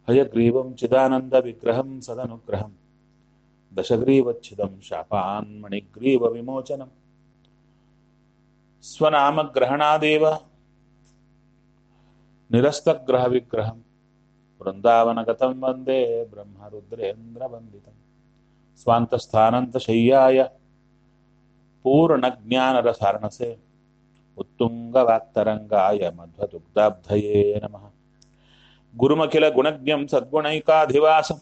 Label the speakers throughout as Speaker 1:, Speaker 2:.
Speaker 1: ಹಯಗ್ರೀವಂ ಚಿದಾನಂದ ವಿಗ್ರಹಂ ಸದನುಗ್ರಹಂ ದಶಗ್ರೀವಚ್ಛಿದಂ ಶಾಪಾನ್ ಮಣಿಗ್ರೀವ ವಿಮೋಚನಂ ಸ್ವನಾಮಗ್ರಹಣಾದೇವ ನಿರಸ್ತಗ್ರಹ ವಿಗ್ರಹಂ ವೃಂದಾವನಗತಂ ವಂದೇ ಬ್ರಹ್ಮರುದ್ರೇಂದ್ರವಂದಿತಂ ಸ್ವಾಂತಸ್ಥಾನಂತಶಯ್ಯಾಯ ಪೂರ್ಣಜ್ಞಾನರಸಾರಣಸೆ ಉತ್ತುಂಗವಾಕ್ತರಂಗಾಯ ಮಧ್ವದುಗ್ಧಾಬ್ಧಯೇ ನಮಃ ಗುರುಮಖಿಲ ಗುಣಜ್ಞಂ ಸದ್ಗುಣೈಕಾಧಿವಾಸಂ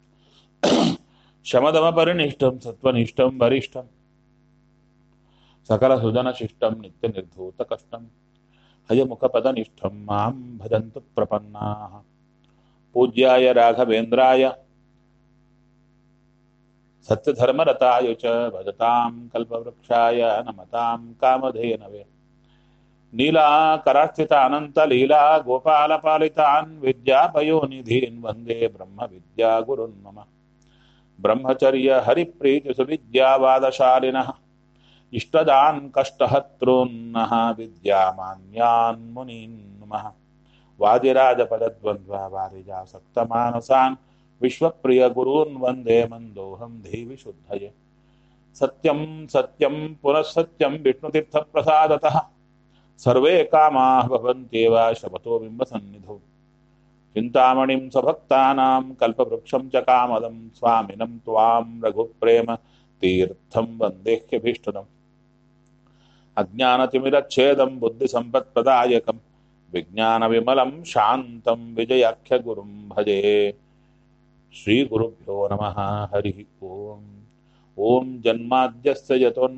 Speaker 1: ಶಮದಮಪರಿನಿಷ್ಠಂ ಸತ್ವನಿಷ್ಠಂ ವರಿಷ್ಠಂ ಸಕಲ ಸುಜನಶಿಷ್ಟಂ ನಿತ್ಯ ನಿರ್ಧೂತ ಕಷ್ಟಂ ಹಯಮುಖಪದನಿಷ್ಠಂ ಮಾಂ ಭಜಂತು ಪ್ರಪನ್ನಾಃ ಪೂಜ್ಯಾಯ ರಾಘವೇಂದ್ರಾಯ ಸತ್ಯಧರ್ಮರತಾಯ ಚ ಭಜತಾಂ ಕಲ್ಪವೃಕ್ಷಾಯ ನಮತಾಂ ಕಾಮಧೇನವೇ ನೀಲಾಕರಾರ್ಚಿತ ಅನಂತ ಲೀಲಾ ಗೋಪಾಲಪಾಲಿತಾನ್ ವಿದ್ಯಾಪಯೋನಿಧೀನ್ ವಂದೇ ಬ್ರಹ್ಮ ವಿದ್ಯಾ ಗುರುನ್ ಮಮ ಬ್ರಹ್ಮಚರ್ಯ ಹರಿಪ್ರೀತಿ ಸುವಿದ್ಯಾವಾದಶಾಲಿನಃ ಇಷ್ಟದಾನ್ ಕಷ್ಟಹರ್ತॄನ್ನಃ ವಿದ್ಯಾಮಾನ್ಯಾನ್ ಮುನೀನ್ ನಮಃ ವಾದಿರಾಜಪದದ್ವಂದ್ವ ವಾರಿಜಾಸಕ್ತಮಾನಸಾನ್ ವಿಶ್ವಪ್ರಿಯ ಗುರೂನ್ ವಂದೇ ಮಂದೋಹಂ ದೇವಿ ಶುದ್ಧಯೇ ಸತ್ಯಂ ಸತ್ಯಂ ಪುನಃ ಸತ್ಯಂ ವಿಷ್ಣುತೀರ್ಥಪ್ರಸಾದತಃ ಸರ್ವೇ ಕಾಮಾಃ ಭವಂತ್ಯೇವ ಶಪಥೋ ಬಿಂಬಸನ್ನಿಧೌ ಚಿಂತಾಮಣಿಂ ಸ್ವಭಕ್ತಾನಾಂ ಕಲ್ಪವೃಕ್ಷಂ ಚ ಕಾಮದಂ ಸ್ವಾಮಿನಂ ತ್ವಾಂ ರಘುಪ್ರೇಮ ತೀರ್ಥಂ ವಂದೇಹ್ಯಭೀಷ್ಟದಂ ಅಜ್ಞಾನತಿಮಿರಚ್ಛೇದಂ ಬುದ್ಧಿಸಂಪತ್ಪ್ರದಾಯಕಂ ವಿಜ್ಞಾನವಿಮಲಂ ಶಾಂತಂ ವಿಜಯಾಖ್ಯಗುರುಂ ಭಜೆ ಶ್ರೀಗುರುಭ್ಯೋ ನಮಃ ಹರಿ ಓಂ ಓಂ ಜನ್ಮಾದ್ಯಸ್ಯ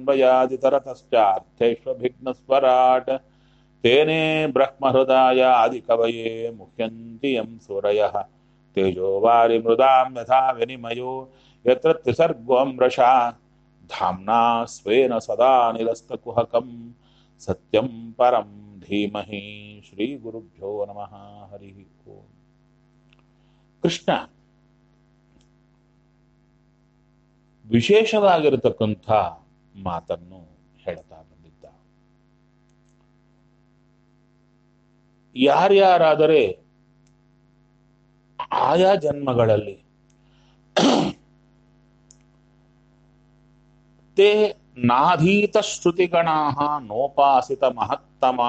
Speaker 1: ಯತೋನ್ವಯಾದಿತರತಶ್ಚಾರ್ಥೇष्वभिघ्नस्वराट् तेने ब्रह्महृदाय आदिकवये मुह्यन्ति यं सूरयः तेजो वारिमृदां यथा विनिमयो यत्र त्रिसर्गोऽमृषा धाम्ना स्वेन सदा निरस्तकुहकं सत्यं परं धीमहि श्रीगुरुभ्यो नमः हरिः ओम् ಕೃಷ್ಣ ವಿಶೇಷವಾಗಿರತಕ್ಕಂಥ ಮಾತನ್ನು ಹೇಳ್ತಾ ಬಂದಿದ್ದ ಯಾರ್ಯಾರಾದರೆ ಆಯಾ ಜನ್ಮಗಳಲ್ಲಿ ತೇ ನಾಧೀತ ಶ್ರುತಿಗಣಾ ನೋಪಾಸಿತ ಮಹತ್ತಮಾ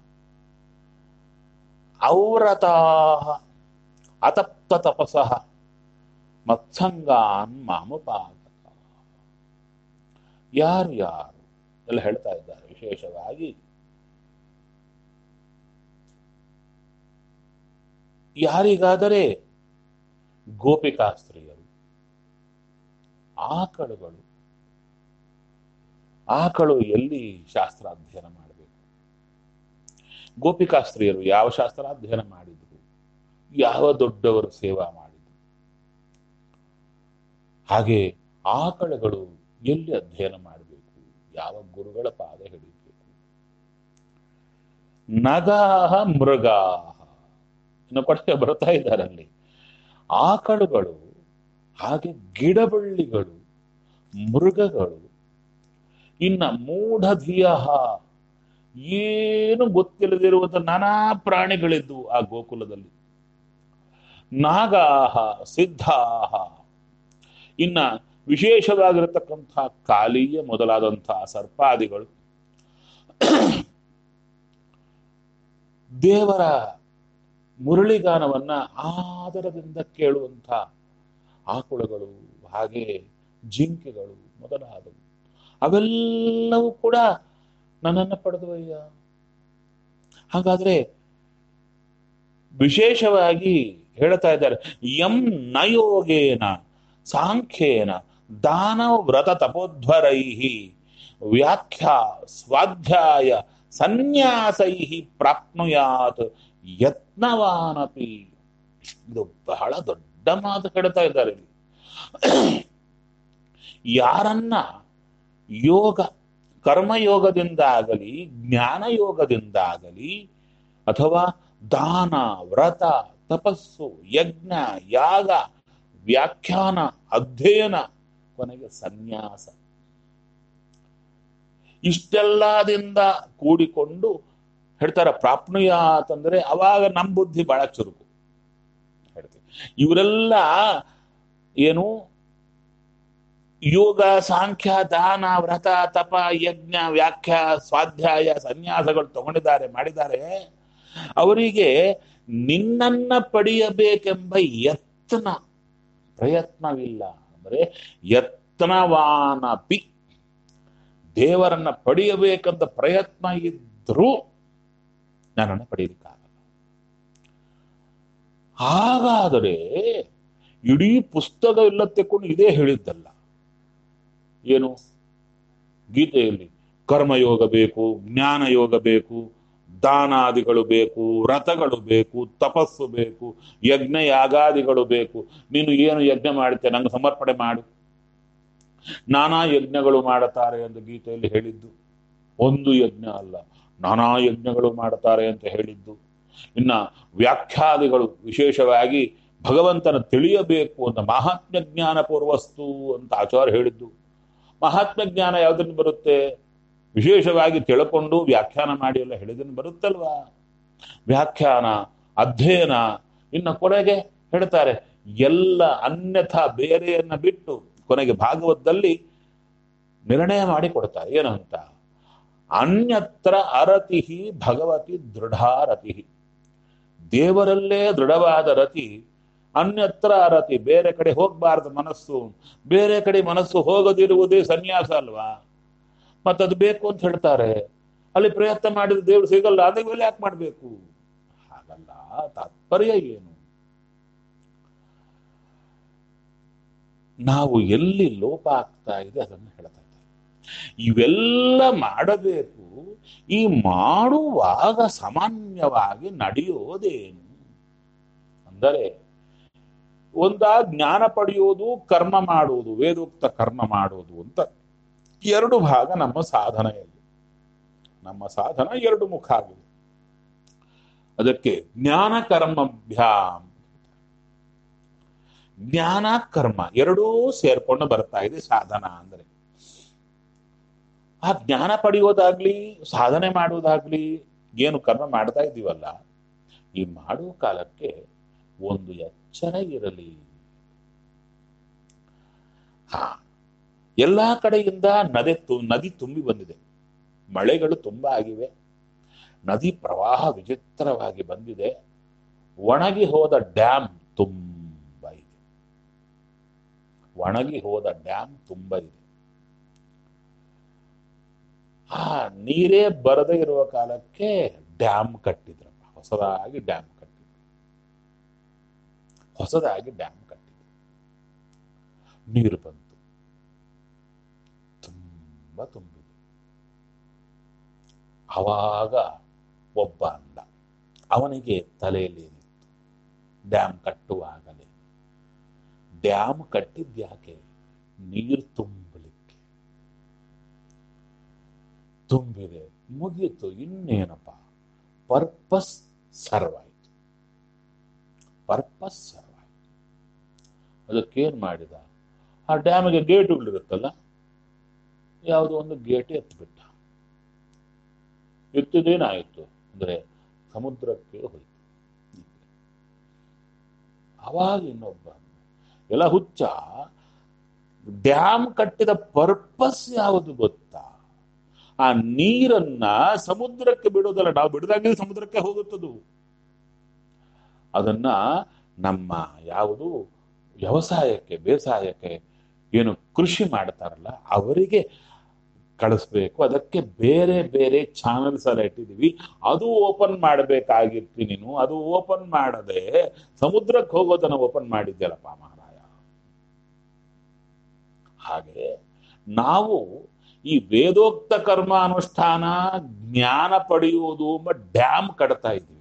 Speaker 1: ಔರತಾ ಅತಪ್ತ ತಪಸಃ ಮತ್ಸಂಗಾನ್ ಮಾಮುಪಾದಕ ಯಾರು ಯಾರು ಎಲ್ಲ ಹೇಳ್ತಾ ಇದ್ದಾರೆ ವಿಶೇಷವಾಗಿ ಯಾರಿಗಾದರೆ ಗೋಪಿಕಾಸ್ತ್ರೀಯರು ಆಕಳುಗಳು ಆಕಳು ಎಲ್ಲಿ ಶಾಸ್ತ್ರಾಧ್ಯಯನ ಮಾಡಬೇಕು ಗೋಪಿಕಾಸ್ತ್ರೀಯರು ಯಾವ ಶಾಸ್ತ್ರಾಧ್ಯಯನ ಮಾಡಿದ್ರು ಯಾವ ದೊಡ್ಡವರು ಸೇವಾ ಮಾಡಿದ್ರು ಹಾಗೆ ಆಕಳುಗಳು ಎಲ್ಲಿ ಅಧ್ಯಯನ ಮಾಡಬೇಕು ಯಾವ ಗುರುಗಳ ಪಾದ ಹಿಡಿಬೇಕು ನಗಾಹ ಮೃಗಾಹ ಇನ್ನು ಕೊಟ್ಟೆ ಬರ್ತಾ ಇದ್ದಾರೆ ಅಲ್ಲಿ ಆಕಳುಗಳು ಹಾಗೆ ಗಿಡಬಳ್ಳಿಗಳು ಮೃಗಗಳು ಇನ್ನ ಮೂಢಧಿಯ ಏನು ಗೊತ್ತಿಲ್ಲದಿರುವಂತ ನಾನಾ ಪ್ರಾಣಿಗಳಿದ್ದು ಆ ಗೋಕುಲದಲ್ಲಿ ನಾಗಾಹ ಸಿದ್ಧಾಹ ಇನ್ನ ವಿಶೇಷವಾಗಿರತಕ್ಕಂಥ ಕಾಲಿಯ ಮೊದಲಾದಂತಹ ಸರ್ಪಾದಿಗಳು ದೇವರ ಮುರಳಿಗಾನವನ್ನ ಆದರದಿಂದ ಕೇಳುವಂಥ ಆಕುಳಗಳು ಹಾಗೆ ಜಿಂಕೆಗಳು ಮೊದಲಾದವು ಅವೆಲ್ಲವೂ ಕೂಡ ನನ್ನನ್ನು ಪಡೆದವಯ್ಯ ಹಾಗಾದ್ರೆ ವಿಶೇಷವಾಗಿ ಹೇಳ್ತಾ ಇದ್ದಾರೆ ಎಂ ನಯೋಗೇನ ಸಾಂಖ್ಯೇನ ದಾನ ವ್ರತ ತಪೋಧ್ವರೈ ವ್ಯಾಖ್ಯಾ ಸ್ವಾಧ್ಯಾಯ ಸನ್ಯಾಸೈ ಪ್ರಾಪ್ನುಯಾತ್ ಯತ್ನವಾನಪಿ ಇದು ಬಹಳ ದೊಡ್ಡ ಮಾತು ಕೇಳ್ತಾ ಇದ್ದಾರೆ ಇಲ್ಲಿ ಯಾರನ್ನ ಯೋಗ ಕರ್ಮಯೋಗದಿಂದಾಗಲಿ ಜ್ಞಾನಯೋಗದಿಂದಾಗಲಿ ಅಥವಾ ದಾನ ವ್ರತ ತಪಸ್ಸು ಯಜ್ಞ ಯಾಗ ವ್ಯಾಖ್ಯಾನ ಅಧ್ಯಯನ ಕೊನೆಗೆ ಸನ್ಯಾಸ ಇಷ್ಟೆಲ್ಲದಿಂದ ಕೂಡಿಕೊಂಡು ಹೇಳ್ತಾರೆ ಪ್ರಾಪ್ನುಯಾತ್ ಅಂದ್ರೆ ಅವಾಗ ನಮ್ಮ ಬುದ್ಧಿ ಬಹಳ ಚುರುಕು ಹೇಳ್ತೀವಿ ಇವರೆಲ್ಲ ಏನು ಯೋಗ ಸಾಂಖ್ಯ ದಾನ ವ್ರತ ತಪ ಯಜ್ಞ ವ್ಯಾಖ್ಯ ಸ್ವಾಧ್ಯಾಯ ಸನ್ಯಾಸಗಳು ತಗೊಂಡಿದ್ದಾರೆ ಮಾಡಿದ್ದಾರೆ ಅವರಿಗೆ ನಿನ್ನನ್ನ ಪಡೆಯಬೇಕೆಂಬ ಯತ್ನ ಪ್ರಯತ್ನವಿಲ್ಲ ಅಂದ್ರೆ ಯತ್ನವಾನಪಿ ದೇವರನ್ನ ಪಡೆಯಬೇಕಂತ ಪ್ರಯತ್ನ ಇದ್ರೂ ನನ್ನನ್ನು ಪಡೆಯಲಿಕ್ಕಾಗಲ್ಲ ಹಾಗಾದರೆ ಇಡೀ ಪುಸ್ತಕವೆಲ್ಲ ತೆಕ್ಕೊಂಡು ಇದೇ ಹೇಳಿದ್ದಲ್ಲ ಏನು ಗೀತೆಯಲ್ಲಿ ಕರ್ಮಯೋಗ ಬೇಕು ಜ್ಞಾನ ಯೋಗ ಬೇಕು ದಾನಾದಿಗಳು ಬೇಕು ವ್ರತಗಳು ಬೇಕು ತಪಸ್ಸು ಬೇಕು ಯಜ್ಞ ಯಾಗಾದಿಗಳು ಬೇಕು ನೀನು ಏನು ಯಜ್ಞ ಮಾಡ್ತೇನೆ ನಂಗೆ ಸಮರ್ಪಣೆ ಮಾಡು ನಾನಾ ಯಜ್ಞಗಳು ಮಾಡುತ್ತಾರೆ ಎಂದು ಗೀತೆಯಲ್ಲಿ ಹೇಳಿದ್ದು ಒಂದು ಯಜ್ಞ ಅಲ್ಲ ನಾನಾ ಯಜ್ಞಗಳು ಮಾಡುತ್ತಾರೆ ಅಂತ ಹೇಳಿದ್ದು ಇನ್ನ ವ್ಯಾಖ್ಯಾದಿಗಳು ವಿಶೇಷವಾಗಿ ಭಗವಂತನ ತಿಳಿಯಬೇಕು ಅಂತ ಮಹಾತ್ಮ ಜ್ಞಾನ ಪೂರ್ವಸ್ತು ಅಂತ ಆಚಾರ್ಯ ಹೇಳಿದ್ದು ಮಹಾತ್ಮ ಜ್ಞಾನ ಯಾವ್ದನ್ನು ಬರುತ್ತೆ ವಿಶೇಷವಾಗಿ ತಿಳ್ಕೊಂಡು ವ್ಯಾಖ್ಯಾನ ಮಾಡಿ ಎಲ್ಲ ಹೇಳಿದನ್ನು ಬರುತ್ತಲ್ವಾ ವ್ಯಾಖ್ಯಾನ ಅಧ್ಯಯನ ಇನ್ನು ಕೊನೆಗೆ ಹೇಳ್ತಾರೆ ಎಲ್ಲ ಅನ್ಯಥಾ ಬೇರೆಯನ್ನ ಬಿಟ್ಟು ಕೊನೆಗೆ ಭಾಗವತದಲ್ಲಿ ನಿರ್ಣಯ ಮಾಡಿ ಕೊಡ್ತಾರೆ ಏನು ಅಂತ ಅನ್ಯತ್ರ ಅರತಿ ಭಗವತಿ ದೃಢಾರತಿ ದೇವರಲ್ಲೇ ದೃಢವಾದ ರತಿ ಅನ್ಯತ್ರ ಅರತಿ ಬೇರೆ ಕಡೆ ಹೋಗ್ಬಾರ್ದು ಮನಸ್ಸು ಬೇರೆ ಕಡೆ ಮನಸ್ಸು ಹೋಗದಿರುವುದೇ ಸನ್ಯಾಸ ಅಲ್ವಾ ಮತ್ತದು ಬೇಕು ಅಂತ ಹೇಳ್ತಾರೆ ಅಲ್ಲಿ ಪ್ರಯತ್ನ ಮಾಡಿದ ದೇವ್ರು ಸಿಗಲ್ಲ ಅದೇ ಮೇಲೆ ಯಾಕೆ ಮಾಡ್ಬೇಕು ಹಾಗಲ್ಲ ತಾತ್ಪರ್ಯ ಏನು ನಾವು ಎಲ್ಲಿ ಲೋಪ ಆಗ್ತಾ ಇದೆ ಅದನ್ನು ಹೇಳ್ತಾ ಇದ್ದಾರೆ ಇವೆಲ್ಲ ಮಾಡಬೇಕು ಈ ಮಾಡುವಾಗ ಸಾಮಾನ್ಯವಾಗಿ ನಡೆಯೋದೇನು ಅಂದರೆ ಒಂದ ಜ್ಞಾನ ಪಡೆಯುವುದು ಕರ್ಮ ಮಾಡುವುದು ವೇದೋಕ್ತ ಕರ್ಮ ಮಾಡುವುದು ಅಂತ ಎರಡು ಭಾಗ ನಮ್ಮ ಸಾಧನೆಯಲ್ಲಿ ನಮ್ಮ ಸಾಧನ ಎರಡು ಮುಖ ಆಗಿದೆ ಅದಕ್ಕೆ ಜ್ಞಾನ ಕರ್ಮಭ್ಯಾಮ್ ಜ್ಞಾನ ಕರ್ಮ ಎರಡೂ ಸೇರ್ಕೊಂಡು ಬರ್ತಾ ಇದೆ ಸಾಧನ ಅಂದ್ರೆ ಆ ಜ್ಞಾನ ಪಡೆಯೋದಾಗ್ಲಿ ಸಾಧನೆ ಮಾಡುವುದಾಗ್ಲಿ ಏನು ಕರ್ಮ ಮಾಡ್ತಾ ಇದ್ದೀವಲ್ಲ ಈ ಮಾಡುವ ಕಾಲಕ್ಕೆ ಒಂದು ಎಚ್ಚರ ಇರಲಿ ಹಾ ಎಲ್ಲಾ ಕಡೆಯಿಂದ ನದಿ ತು ನದಿ ತುಂಬಿ ಬಂದಿದೆ ಮಳೆಗಳು ತುಂಬಾ ಆಗಿವೆ ನದಿ ಪ್ರವಾಹ ವಿಚಿತ್ರವಾಗಿ ಬಂದಿದೆ ಒಣಗಿ ಹೋದ ಡ್ಯಾಮ್ ತುಂಬ ಇದೆ ಒಣಗಿ ಹೋದ ಡ್ಯಾಮ್ ತುಂಬ ಇದೆ ಆ ನೀರೇ ಬರದೇ ಇರುವ ಕಾಲಕ್ಕೆ ಡ್ಯಾಮ್ ಕಟ್ಟಿದ್ರಪ್ಪ ಹೊಸದಾಗಿ ಡ್ಯಾಮ್ ಕಟ್ಟಿದ್ರು ಹೊಸದಾಗಿ ಡ್ಯಾಮ್ ಕಟ್ಟಿದ್ರು ನೀರು ಬಂತು ತುಂಬ ತುಂಬಿದೆ ಅವಾಗ ಒಬ್ಬ ಅಂದ ಅವನಿಗೆ ತಲೆಯಲ್ಲಿ ಏನಿತ್ತು ಡ್ಯಾಮ್ ಕಟ್ಟುವಾಗಲೇ ಡ್ಯಾಮ್ ಕಟ್ಟಿದ್ಯಾಕೆ ನೀರು ತುಂಬಲಿಕ್ಕೆ ತುಂಬಿದೆ ಮುಗೀತು ಇನ್ನೇನಪ್ಪ ಪರ್ಪಸ್ ಸರ್ವ್ ಆಯ್ತು ಪರ್ಪಸ್ ಸರ್ವ್ ಆಯ್ತು ಅದಕ್ಕೇನ್ ಮಾಡಿದ ಆ ಡ್ಯಾಮಿಗೆ ಗೇಟುಗಳಿರುತ್ತಲ್ಲ ಯಾವುದೋ ಒಂದು ಗೇಟ್ ಎತ್ಬಿಟ್ಟ ಎತ್ತಿದೇನಾಯಿತು ಅಂದ್ರೆ ಸಮುದ್ರಕ್ಕೆ ಹೋಯ್ತು ಅವಾಗ ಇನ್ನೊಬ್ಬ ಎಲ್ಲ ಹುಚ್ಚ ಡ್ಯಾಮ್ ಕಟ್ಟಿದ ಪರ್ಪಸ್ ಯಾವುದು ಗೊತ್ತಾ ಆ ನೀರನ್ನ ಸಮುದ್ರಕ್ಕೆ ಬಿಡೋದಲ್ಲ ನಾವು ಬಿಡದಾಗಲೇ ಸಮುದ್ರಕ್ಕೆ ಹೋಗುತ್ತದು ಅದನ್ನ ನಮ್ಮ ಯಾವುದು ವ್ಯವಸಾಯಕ್ಕೆ ಬೇಸಾಯಕ್ಕೆ ಏನು ಕೃಷಿ ಮಾಡ್ತಾರಲ್ಲ ಅವರಿಗೆ ಕಳಿಸ್ಬೇಕು ಅದಕ್ಕೆ ಬೇರೆ ಬೇರೆ ಚಾನಲ್ಸ್ ಎಲ್ಲ ಇಟ್ಟಿದೀವಿ ಅದು ಓಪನ್ ಮಾಡಬೇಕಾಗಿತ್ತು ನೀನು ಅದು ಓಪನ್ ಮಾಡದೆ ಸಮುದ್ರಕ್ಕೆ ಹೋಗೋದನ್ನ ಓಪನ್ ಮಾಡಿದ್ಯಲ್ಲಪ್ಪ ಮಹಾರಾಯ ಹಾಗೆ ನಾವು ಈ ವೇದೋಕ್ತ ಕರ್ಮ ಅನುಷ್ಠಾನ ಜ್ಞಾನ ಪಡೆಯುವುದು ಎಂಬ ಡ್ಯಾಮ್ ಕಟ್ತಾ ಇದ್ವಿ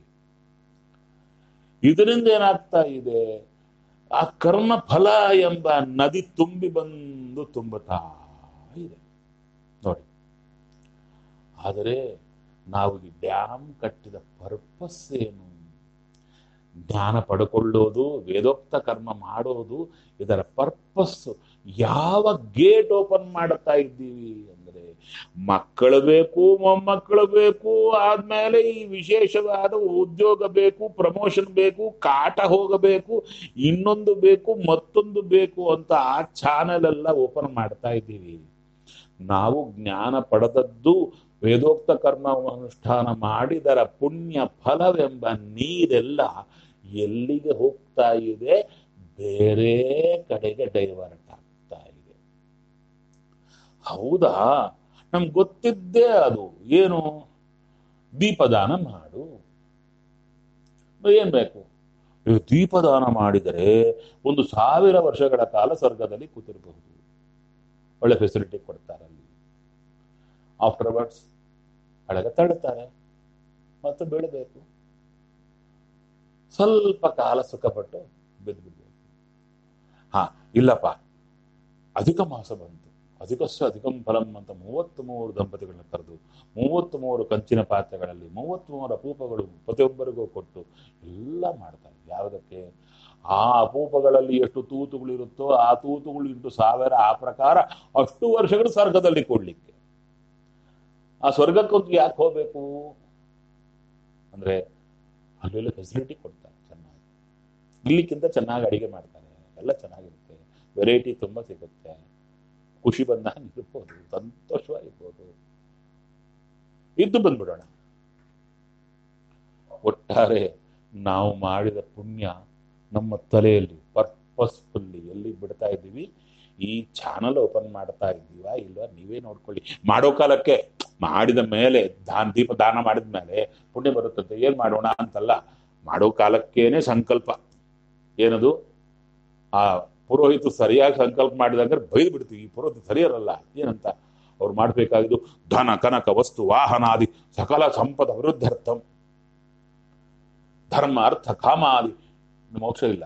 Speaker 1: ಇದರಿಂದ ಏನಾಗ್ತಾ ಇದೆ ಆ ಕರ್ಮ ಫಲ ಎಂಬ ನದಿ ತುಂಬಿ ಬಂದು ತುಂಬುತ್ತಾ ಇದೆ ನೋಡಿ ಆದರೆ ನಾವು ಈ ಡ್ಯಾಮ್ ಕಟ್ಟಿದ ಪರ್ಪಸ್ ಏನು ಜ್ಞಾನ ಪಡ್ಕೊಳ್ಳೋದು ವೇದೋಕ್ತ ಕರ್ಮ ಮಾಡೋದು ಇದರ ಪರ್ಪಸ್ ಯಾವ ಗೇಟ್ ಓಪನ್ ಮಾಡುತ್ತಾ ಇದ್ದೀವಿ ಅಂದರೆ ಮಕ್ಕಳು ಬೇಕು ಮೊಮ್ಮಕ್ಕಳು ಬೇಕು ಆದ್ಮೇಲೆ ಈ ವಿಶೇಷವಾದ ಉದ್ಯೋಗ ಬೇಕು ಪ್ರಮೋಷನ್ ಬೇಕು ಕಾಟ ಹೋಗಬೇಕು ಇನ್ನೊಂದು ಬೇಕು ಮತ್ತೊಂದು ಬೇಕು ಅಂತ ಆ ಚಾನೆಲ್ ಎಲ್ಲ ಓಪನ್ ಮಾಡ್ತಾ ಇದ್ದೀವಿ ನಾವು ಜ್ಞಾನ ಪಡೆದದ್ದು ವೇದೋಕ್ತ ಕರ್ಮ ಅನುಷ್ಠಾನ ಮಾಡಿದರ ಪುಣ್ಯ ಫಲವೆಂಬ ನೀರೆಲ್ಲ ಎಲ್ಲಿಗೆ ಹೋಗ್ತಾ ಇದೆ ಬೇರೆ ಕಡೆಗೆ ಡೈವರ್ಟ್ ಆಗ್ತಾ ಇದೆ ಹೌದಾ ನಮ್ಗೆ ಗೊತ್ತಿದ್ದೇ ಅದು ಏನು ದೀಪದಾನ ಮಾಡು ಏನ್ ಬೇಕು ಈ ದೀಪದಾನ ಮಾಡಿದರೆ ಒಂದು ಸಾವಿರ ವರ್ಷಗಳ ಕಾಲ ಸ್ವರ್ಗದಲ್ಲಿ ಕೂತಿರಬಹುದು ಒಳ್ಳೆ ಫೆಸಿಲಿಟಿ ಕೊಡ್ತಾರೆ ಅಲ್ಲಿ ಆಫ್ಟರ್ವರ್ಡ್ಸ್ ಒಳಗೆ ತಳ್ಳುತ್ತಾರೆ ಮತ್ತು ಬೀಳಬೇಕು ಸ್ವಲ್ಪ ಕಾಲ ಸುಖಪಟ್ಟು ಬಿದ್ದು ಬಿಡ್ಬೇಕು ಹಾ ಇಲ್ಲಪ್ಪ ಅಧಿಕ ಮಾಸ ಬಂತು ಅಧಿಕಸ್ಸು ಅಧಿಕಂ ಫಲಂ ಅಂತ ಮೂವತ್ತ್ ಮೂರು ದಂಪತಿಗಳನ್ನ ಕರೆದು ಮೂವತ್ತ್ ಮೂರು ಕಂಚಿನ ಪಾತ್ರೆಗಳಲ್ಲಿ ಮೂವತ್ತ್ ಮೂರು ಅಪೂಪಗಳು ಪ್ರತಿಯೊಬ್ಬರಿಗೂ ಕೊಟ್ಟು ಎಲ್ಲ ಮಾಡ್ತಾರೆ ಯಾವುದಕ್ಕೆ ಆ ಅಪೂಪಗಳಲ್ಲಿ ಎಷ್ಟು ತೂತುಗಳು ಇರುತ್ತೋ ಆ ತೂತುಗಳು ಇಂಟು ಸಾವಿರ ಆ ಪ್ರಕಾರ ಅಷ್ಟು ವರ್ಷಗಳು ಸ್ವರ್ಗದಲ್ಲಿ ಕೊಡ್ಲಿಕ್ಕೆ ಆ ಸ್ವರ್ಗಕ್ಕೊಂದು ಯಾಕೆ ಹೋಗ್ಬೇಕು ಅಂದ್ರೆ ಅಲ್ಲೆಲ್ಲ ಫೆಸಿಲಿಟಿ ಕೊಡ್ತಾರೆ ಚೆನ್ನಾಗಿ ಇಲ್ಲಿಕ್ಕಿಂತ ಚೆನ್ನಾಗಿ ಅಡಿಗೆ ಮಾಡ್ತಾರೆ ಎಲ್ಲ ಚೆನ್ನಾಗಿರುತ್ತೆ ವೆರೈಟಿ ತುಂಬಾ ಸಿಗುತ್ತೆ ಖುಷಿ ಬಂದಾಗ ಇರ್ಬೋದು ಸಂತೋಷವಾಗಿರ್ಬೋದು ಇದ್ದು ಬಂದ್ಬಿಡೋಣ ಒಟ್ಟಾರೆ ನಾವು ಮಾಡಿದ ಪುಣ್ಯ ನಮ್ಮ ತಲೆಯಲ್ಲಿ ಪರ್ಪಸ್ಫುಲ್ಲಿ ಎಲ್ಲಿ ಬಿಡ್ತಾ ಇದ್ದೀವಿ ಈ ಚಾನಲ್ ಓಪನ್ ಮಾಡ್ತಾ ಇದ್ದೀವಾ ಇಲ್ವಾ ನೀವೇ ನೋಡ್ಕೊಳ್ಳಿ ಮಾಡೋ ಕಾಲಕ್ಕೆ ಮಾಡಿದ ಮೇಲೆ ದಾನ ದೀಪ ದಾನ ಮಾಡಿದ ಮೇಲೆ ಪುಣ್ಯ ಬರುತ್ತಂತೆ ಏನ್ ಮಾಡೋಣ ಅಂತಲ್ಲ ಮಾಡೋ ಕಾಲಕ್ಕೇನೆ ಸಂಕಲ್ಪ ಏನದು ಆ ಪುರೋಹಿತ ಸರಿಯಾಗಿ ಸಂಕಲ್ಪ ಮಾಡಿದಾಗ ಬೈದು ಬಿಡ್ತೀವಿ ಈ ಪುರೋಹಿತ ಸರಿಯರಲ್ಲ ಏನಂತ ಅವ್ರು ಮಾಡ್ಬೇಕಾಗಿದ್ದು ಧನ ಕನಕ ವಸ್ತು ವಾಹನಾದಿ ಸಕಲ ಸಂಪದ ವಿರುದ್ಧಾರ್ಥಂ ಧರ್ಮ ಅರ್ಥ ಕಾಮಾದಿ ಮೋಕ್ಷ ಇಲ್ಲ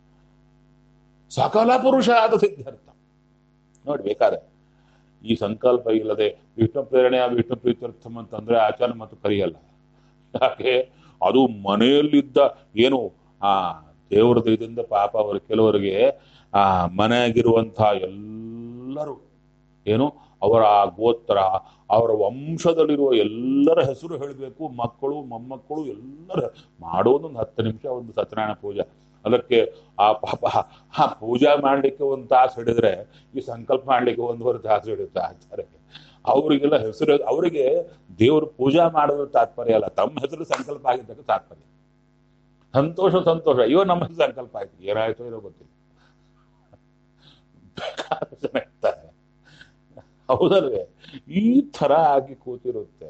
Speaker 1: ಸಕಲ ಪುರುಷಾದ ಸಿದ್ಧಾರ್ಥ ನೋಡಿ ಬೇಕಾದ್ರೆ ಈ ಸಂಕಲ್ಪ ಇಲ್ಲದೆ ವಿಷ್ಣು ಪ್ರೇರಣೆಯ ವಿಷ್ಣು ಪ್ರೀತ್ಯರ್ಥಂ ಅಂತಂದ್ರೆ ಆಚಾರ ಮತ್ತು ಕರಿಯಲ್ಲ ಯಾಕೆ ಅದು ಮನೆಯಲ್ಲಿದ್ದ ಏನು ಆ ದೇವರ ದಯದಿಂದ ಪಾಪ ಅವರು ಕೆಲವರಿಗೆ ಆ ಮನೆಯಾಗಿರುವಂತಹ ಎಲ್ಲರೂ ಏನು ಅವರ ಆ ಗೋತ್ರ ಅವರ ವಂಶದಲ್ಲಿರುವ ಎಲ್ಲರ ಹೆಸರು ಹೇಳಬೇಕು ಮಕ್ಕಳು ಮೊಮ್ಮಕ್ಕಳು ಎಲ್ಲರ ಮಾಡೋದೊಂದು ಹತ್ತು ನಿಮಿಷ ಒಂದು ಸತ್ಯನಾರಾಯಣ ಪೂಜೆ ಅದಕ್ಕೆ ಆ ಪಾಪ ಆ ಪೂಜಾ ಮಾಡ್ಲಿಕ್ಕೆ ಒಂದು ತಾಸು ಹಿಡಿದ್ರೆ ಈ ಸಂಕಲ್ಪ ಮಾಡ್ಲಿಕ್ಕೆ ಒಂದೂವರೆ ತಾಸು ಹಿಡಿಯುತ್ತೆ ಆಚಾರ್ಯ ಅವರಿಗೆಲ್ಲ ಹೆಸರು ಅವರಿಗೆ ದೇವರು ಪೂಜಾ ಮಾಡೋದು ತಾತ್ಪರ್ಯ ಅಲ್ಲ ತಮ್ಮ ಹೆಸರು ಸಂಕಲ್ಪ ಆಗಿದ್ದಕ್ಕೆ ತಾತ್ಪರ್ಯ ಸಂತೋಷ ಸಂತೋಷ ಅಯ್ಯೋ ನಮ್ಮ ಹೆಸರು ಸಂಕಲ್ಪ ಆಯ್ತು ಏನಾಯ್ತೋ ಏನೋ ಗೊತ್ತಿಲ್ಲ ಬೇಕಾದಷ್ಟು ಜನ ಇರ್ತಾರೆ ಹೌದಲ್ವೇ ಈ ತರ ಆಗಿ ಕೂತಿರುತ್ತೆ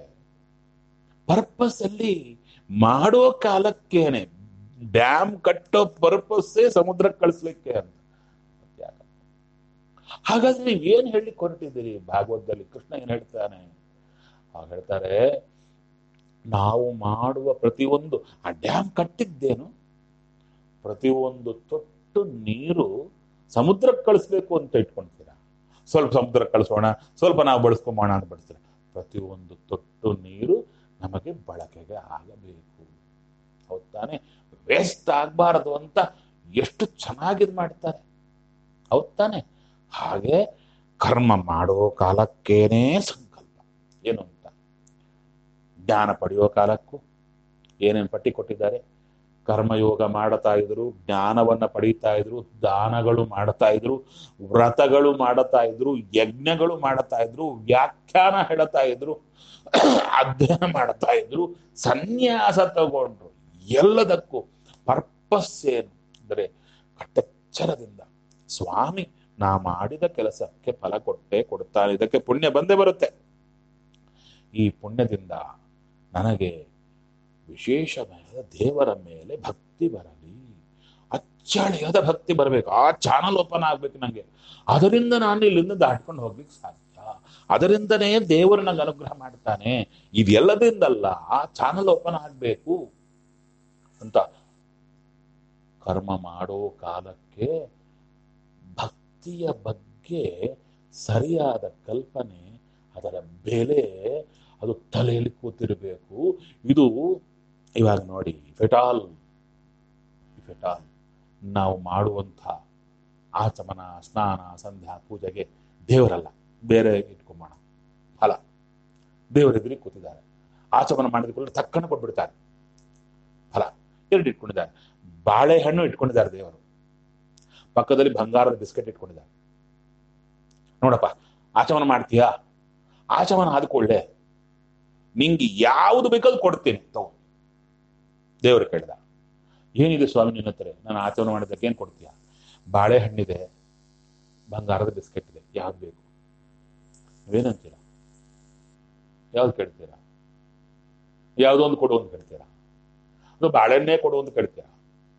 Speaker 1: ಪರ್ಪಸ್ ಅಲ್ಲಿ ಮಾಡೋ ಕಾಲಕ್ಕೇನೆ ಡ್ಯಾಮ್ ಕಟ್ಟೋ ಪರ್ಪಸ್ಸೇ ಸಮುದ್ರಕ್ಕೆ ಕಳಿಸ್ಲಿಕ್ಕೆ ಅಂತ ಯಾಕ? ಹಾಗಾದ್ರೆ ನೀವ್ ಏನ್ ಹೇಳಲಿಕ್ಕೆ ಹೊರಟಿದ್ದೀರಿ ಭಾಗವತದಲ್ಲಿ ಕೃಷ್ಣ ಏನ್ ಹೇಳ್ತಾನೆ ಆಗ ಹೇಳ್ತಾರೆ ನಾವು ಮಾಡುವ ಪ್ರತಿಯೊಂದು ಆ ಡ್ಯಾಮ್ ಕಟ್ಟಿದ್ದೇನು ಪ್ರತಿಯೊಂದು ತೊಟ್ಟು ನೀರು ಸಮುದ್ರಕ್ಕೆ ಕಳಿಸ್ಬೇಕು ಅಂತ ಇಟ್ಕೊಂತೀರಾ ಸ್ವಲ್ಪ ಸಮುದ್ರಕ್ಕೆ ಕಳಿಸೋಣ ಸ್ವಲ್ಪ ನಾವು ಬಳಸ್ಕೊಂಬೋಣ ಅಂತ ಬಳಸ್ತೀರ ಪ್ರತಿಯೊಂದು ತೊಟ್ಟು ನೀರು ನಮಗೆ ಬಳಕೆಗೆ ಆಗಬೇಕು ಹೌದ್ ತಾನೆ ವೇಸ್ಟ್ ಆಗಬಾರದು ಅಂತ ಎಷ್ಟು ಚೆನ್ನಾಗಿದ್ ಮಾಡ್ತಾರೆ ಹೌದ್ ತಾನೆ ಹಾಗೆ ಕರ್ಮ ಮಾಡೋ ಕಾಲಕ್ಕೇನೇ ಸಂಕಲ್ಪ ಏನು ಅಂತ ಜ್ಞಾನ ಪಡೆಯೋ ಕಾಲಕ್ಕೂ ಏನೇನು ಪಟ್ಟಿ ಕೊಟ್ಟಿದ್ದಾರೆ ಕರ್ಮಯೋಗ ಮಾಡ್ತಾ ಇದ್ರು ಜ್ಞಾನವನ್ನ ಪಡೀತಾ ಇದ್ರು ದಾನಗಳು ಮಾಡ್ತಾ ಇದ್ರು ವ್ರತಗಳು ಮಾಡ್ತಾ ಇದ್ರು ಯಜ್ಞಗಳು ಮಾಡ್ತಾ ಇದ್ರು ವ್ಯಾಖ್ಯಾನ ಹೇಳ್ತಾ ಇದ್ರು ಅಧ್ಯಯನ ಮಾಡ್ತಾ ಇದ್ರು ಸನ್ಯಾಸ ತಗೊಂಡ್ರು ಎಲ್ಲದಕ್ಕೂ ಪರ್ಪಸ್ ಏನು ಅಂದರೆ ಕಟ್ಟೆಚ್ಚರದಿಂದ ಸ್ವಾಮಿ ನಾ ಮಾಡಿದ ಕೆಲಸಕ್ಕೆ ಫಲ ಕೊಟ್ಟೆ ಕೊಡ್ತಾನೆ ಇದಕ್ಕೆ ಪುಣ್ಯ ಬಂದೇ ಬರುತ್ತೆ ಈ ಪುಣ್ಯದಿಂದ ನನಗೆ ವಿಶೇಷವಾದ ದೇವರ ಮೇಲೆ ಭಕ್ತಿ ಬರಲಿ ಅಚ್ಚಳಿಯಾದ ಭಕ್ತಿ ಬರಬೇಕು ಆ ಚಾನಲ್ ಓಪನ್ ಆಗ್ಬೇಕು ನಂಗೆ ಅದರಿಂದ ನಾನು ಇಲ್ಲಿಂದ ದಾಟ್ಕೊಂಡು ಹೋಗ್ಲಿಕ್ಕೆ ಸಾಧ್ಯ ಅದರಿಂದನೇ ದೇವರು ನಂಗೆ ಅನುಗ್ರಹ ಮಾಡ್ತಾನೆ ಇದೆಲ್ಲದಿಂದಲ್ಲ ಆ ಚಾನಲ್ ಓಪನ್ ಆಗ್ಬೇಕು ಅಂತ ಕರ್ಮ ಮಾಡೋ ಕಾಲಕ್ಕೆ ಭಕ್ತಿಯ ಬಗ್ಗೆ ಸರಿಯಾದ ಕಲ್ಪನೆ ಅದರ ಬೆಲೆ ಅದು ತಲೆಯಲ್ಲಿ ಕೂತಿರಬೇಕು ಇದು ಇವಾಗ ನೋಡಿ ಫೆಟಾಲ್ ಫೆಟಾಲ್ ನಾವು ಮಾಡುವಂಥ ಆಚಮನ ಸ್ನಾನ ಸಂಧ್ಯಾ ಪೂಜೆಗೆ ದೇವರಲ್ಲ ಬೇರೆ ಇಟ್ಕೊಂಬೋಣ ಫಲ ದೇವರೆದುರಿಗೆ ಕೂತಿದ್ದಾರೆ ಆಚಮನ ಮಾಡಿದ ಕೂಡಲೇ ತಕ್ಕನ ಕೊಟ್ಬಿಡ್ತಾರೆ ಫಲ ಎರಡು ಇಟ್ಕೊಂಡಿದ್ದಾರೆ ಬಾಳೆಹಣ್ಣು ಇಟ್ಕೊಂಡಿದ್ದಾರೆ ದೇವರು ಪಕ್ಕದಲ್ಲಿ ಬಂಗಾರದ ಬಿಸ್ಕೆಟ್ ಇಟ್ಕೊಂಡಿದ್ದಾರೆ ನೋಡಪ್ಪ ಆಚಮನ ಮಾಡ್ತೀಯಾ ಆಚಮನ ಆದ್ಕೊಳ್ಳೆ ನಿಂಗೆ ಯಾವುದು ಬೇಕಾದ್ರೂ ಕೊಡ್ತೀನಿ ತಗೋ ದೇವರು ಕೇಳಿದ ಏನಿದೆ ಸ್ವಾಮಿ ನಿನ್ನ ಹತ್ರ ನಾನು ಆಚಮನ ಮಾಡಿದ್ದಕ್ಕೆ ಏನ್ ಕೊಡ್ತೀಯ ಬಾಳೆಹಣ್ಣಿದೆ ಬಂಗಾರದ ಬಿಸ್ಕೆಟ್ ಇದೆ ಯಾವ್ದು ಬೇಕು ನೀವೇನಂತೀರಾ ಯಾವ್ದು ಕೇಳ್ತೀರಾ ಯಾವುದೋ ಒಂದು ಕೊಡು ಅಂತ ಕೇಳ್ತೀರಾ ಅದು ಬಾಳೆಹಣ್ಣೆ ಕೊಡು ಅಂತ ಕೇಳ್ತೀರಾ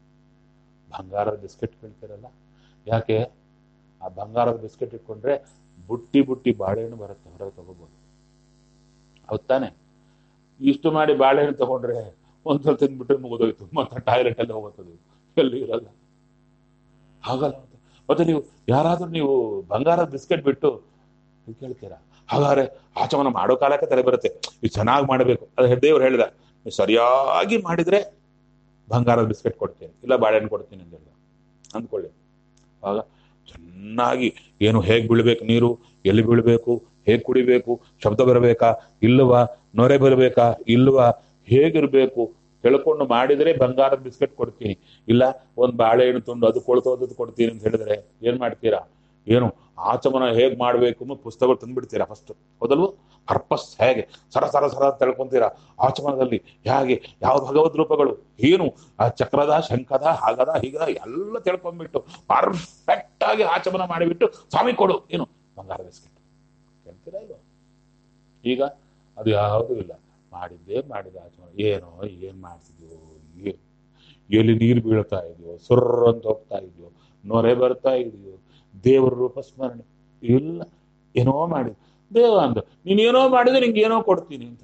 Speaker 1: ಬಂಗಾರದ ಬಿಸ್ಕೆಟ್ ಕೇಳ್ತೀರಲ್ಲ ಯಾಕೆ ಆ ಬಂಗಾರದ ಬಿಸ್ಕೆಟ್ ಇಟ್ಕೊಂಡ್ರೆ ಬುಟ್ಟಿ ಬುಟ್ಟಿ ಬಾಳೆಹಣ್ಣು ಬರುತ್ತೆ ಹೊರಗೆ ತಗೋಬಹುದು ಹೌದ್ ತಾನೆ ಇಷ್ಟು ಮಾಡಿ ಬಾಳೆಹಣ್ಣು ತಗೊಂಡ್ರೆ ಒಂದ್ಸಲ ತಿಂದ್ಬಿಟ್ರೆ ಮುಗಿದೋಯ್ತು ಮತ್ತೆ ಟಾಯ್ಲೆಟ್ ಎಲ್ಲ ಹೋಗುತ್ತದೆ ಎಲ್ಲಿ ಇರಲ್ಲ ಹಾಗಲ್ಲ ಮತ್ತೆ. ಮತ್ತೆ ನೀವು ಯಾರಾದ್ರೂ ನೀವು ಬಂಗಾರದ ಬಿಸ್ಕೆಟ್ ಬಿಟ್ಟು ಇದು ಕೇಳ್ತೀರಾ ಹಾಗಾದ್ರೆ ಆಚಮನ ಮಾಡೋ ಕಾಲಕ್ಕೆ ತಲೆ ಬರುತ್ತೆ ಇದು ಚೆನ್ನಾಗಿ ಮಾಡಬೇಕು ಅದು ದೇವ್ರು ಹೇಳಿದ ನೀವು ಸರಿಯಾಗಿ ಮಾಡಿದ್ರೆ ಬಂಗಾರದ ಬಿಸ್ಕೆಟ್ ಕೊಡ್ತೀನಿ ಇಲ್ಲ ಬಾಳೆಹಣ್ಣು ಕೊಡ್ತೀನಿ ಅಂತ ಹೇಳಿದ ಅಂದ್ಕೊಳ್ಳಿ ಆಗ ಚೆನ್ನಾಗಿ ಏನು ಹೇಗೆ ಬೀಳ್ಬೇಕು ನೀರು ಎಲ್ಲಿ ಬೀಳ್ಬೇಕು ಹೇಗೆ ಕುಡಿಬೇಕು ಶಬ್ದ ಬರಬೇಕಾ ಇಲ್ಲವಾ ನೊರೆ ಬರಬೇಕಾ ಇಲ್ವಾ ಹೇಗಿರ್ಬೇಕು ತಿಳ್ಕೊಂಡು ಮಾಡಿದ್ರೆ ಬಂಗಾರದ ಬಿಸ್ಕೆಟ್ ಕೊಡ್ತೀನಿ ಇಲ್ಲ ಒಂದ್ ಬಾಳೆಹಣ್ಣು ತುಂಡು ಅದು ಕೊಳ್ತೋದದ್ದು ಕೊಡ್ತೀನಿ ಅಂತ ಹೇಳಿದ್ರೆ ಏನ್ ಮಾಡ್ತೀರಾ ಏನು ಆಚಮನ ಹೇಗ್ ಮಾಡ್ಬೇಕು ಅನ್ನೋ ಪುಸ್ತಕಗಳು ತಂದ್ಬಿಡ್ತೀರಾ ಫಸ್ಟ್ ಹೌದಲ್ವ ಪರ್ಪಸ್ ಹೇಗೆ ಸರ ಸರ ಸರ ಅಂತ ತಿಳ್ಕೊಂತೀರಾ ಆಚಮನದಲ್ಲಿ ಹೇಗೆ ಯಾವ ಭಗವದ್ ರೂಪಗಳು ಏನು ಆ ಚಕ್ರದ ಶಂಖದ ಹಾಗದ ಹೀಗದ ಎಲ್ಲ ತಿಳ್ಕೊಂಡ್ಬಿಟ್ಟು ಪರ್ಫೆಕ್ಟ್ ಆಗಿ ಆಚಮನ ಮಾಡಿಬಿಟ್ಟು ಸ್ವಾಮಿ ಕೊಡು ಏನು ಬಂಗಾರ ಬಿಸ್ಕೆಟ್ ಕೇಳ್ತೀರಾ ಇಲ್ವಾ ಈಗ ಅದು ಯಾವುದೂ ಇಲ್ಲ ಮಾಡಿದ್ದೇ ಮಾಡಿದ ಆಚಮನ ಏನೋ ಏನ್ ಮಾಡ್ತಿದ್ಯೋ ಏನು ಎಲ್ಲಿ ನೀರು ಬೀಳ್ತಾ ಇದೆಯೋ ಸುರ್ರ ಅಂತ ಹೋಗ್ತಾ ಇದೆಯೋ ನೊರೆ ಬರ್ತಾ ಇದೆಯೋ ದೇವರ ರೂಪ ಸ್ಮರಣೆ ಇಲ್ಲ ಏನೋ ಮಾಡಿ ದೇವ ಅಂದ ನೀನ್ ಏನೋ ಮಾಡಿದ್ರೆ ನಿಂಗೆ ಏನೋ ಕೊಡ್ತೀನಿ ಅಂತ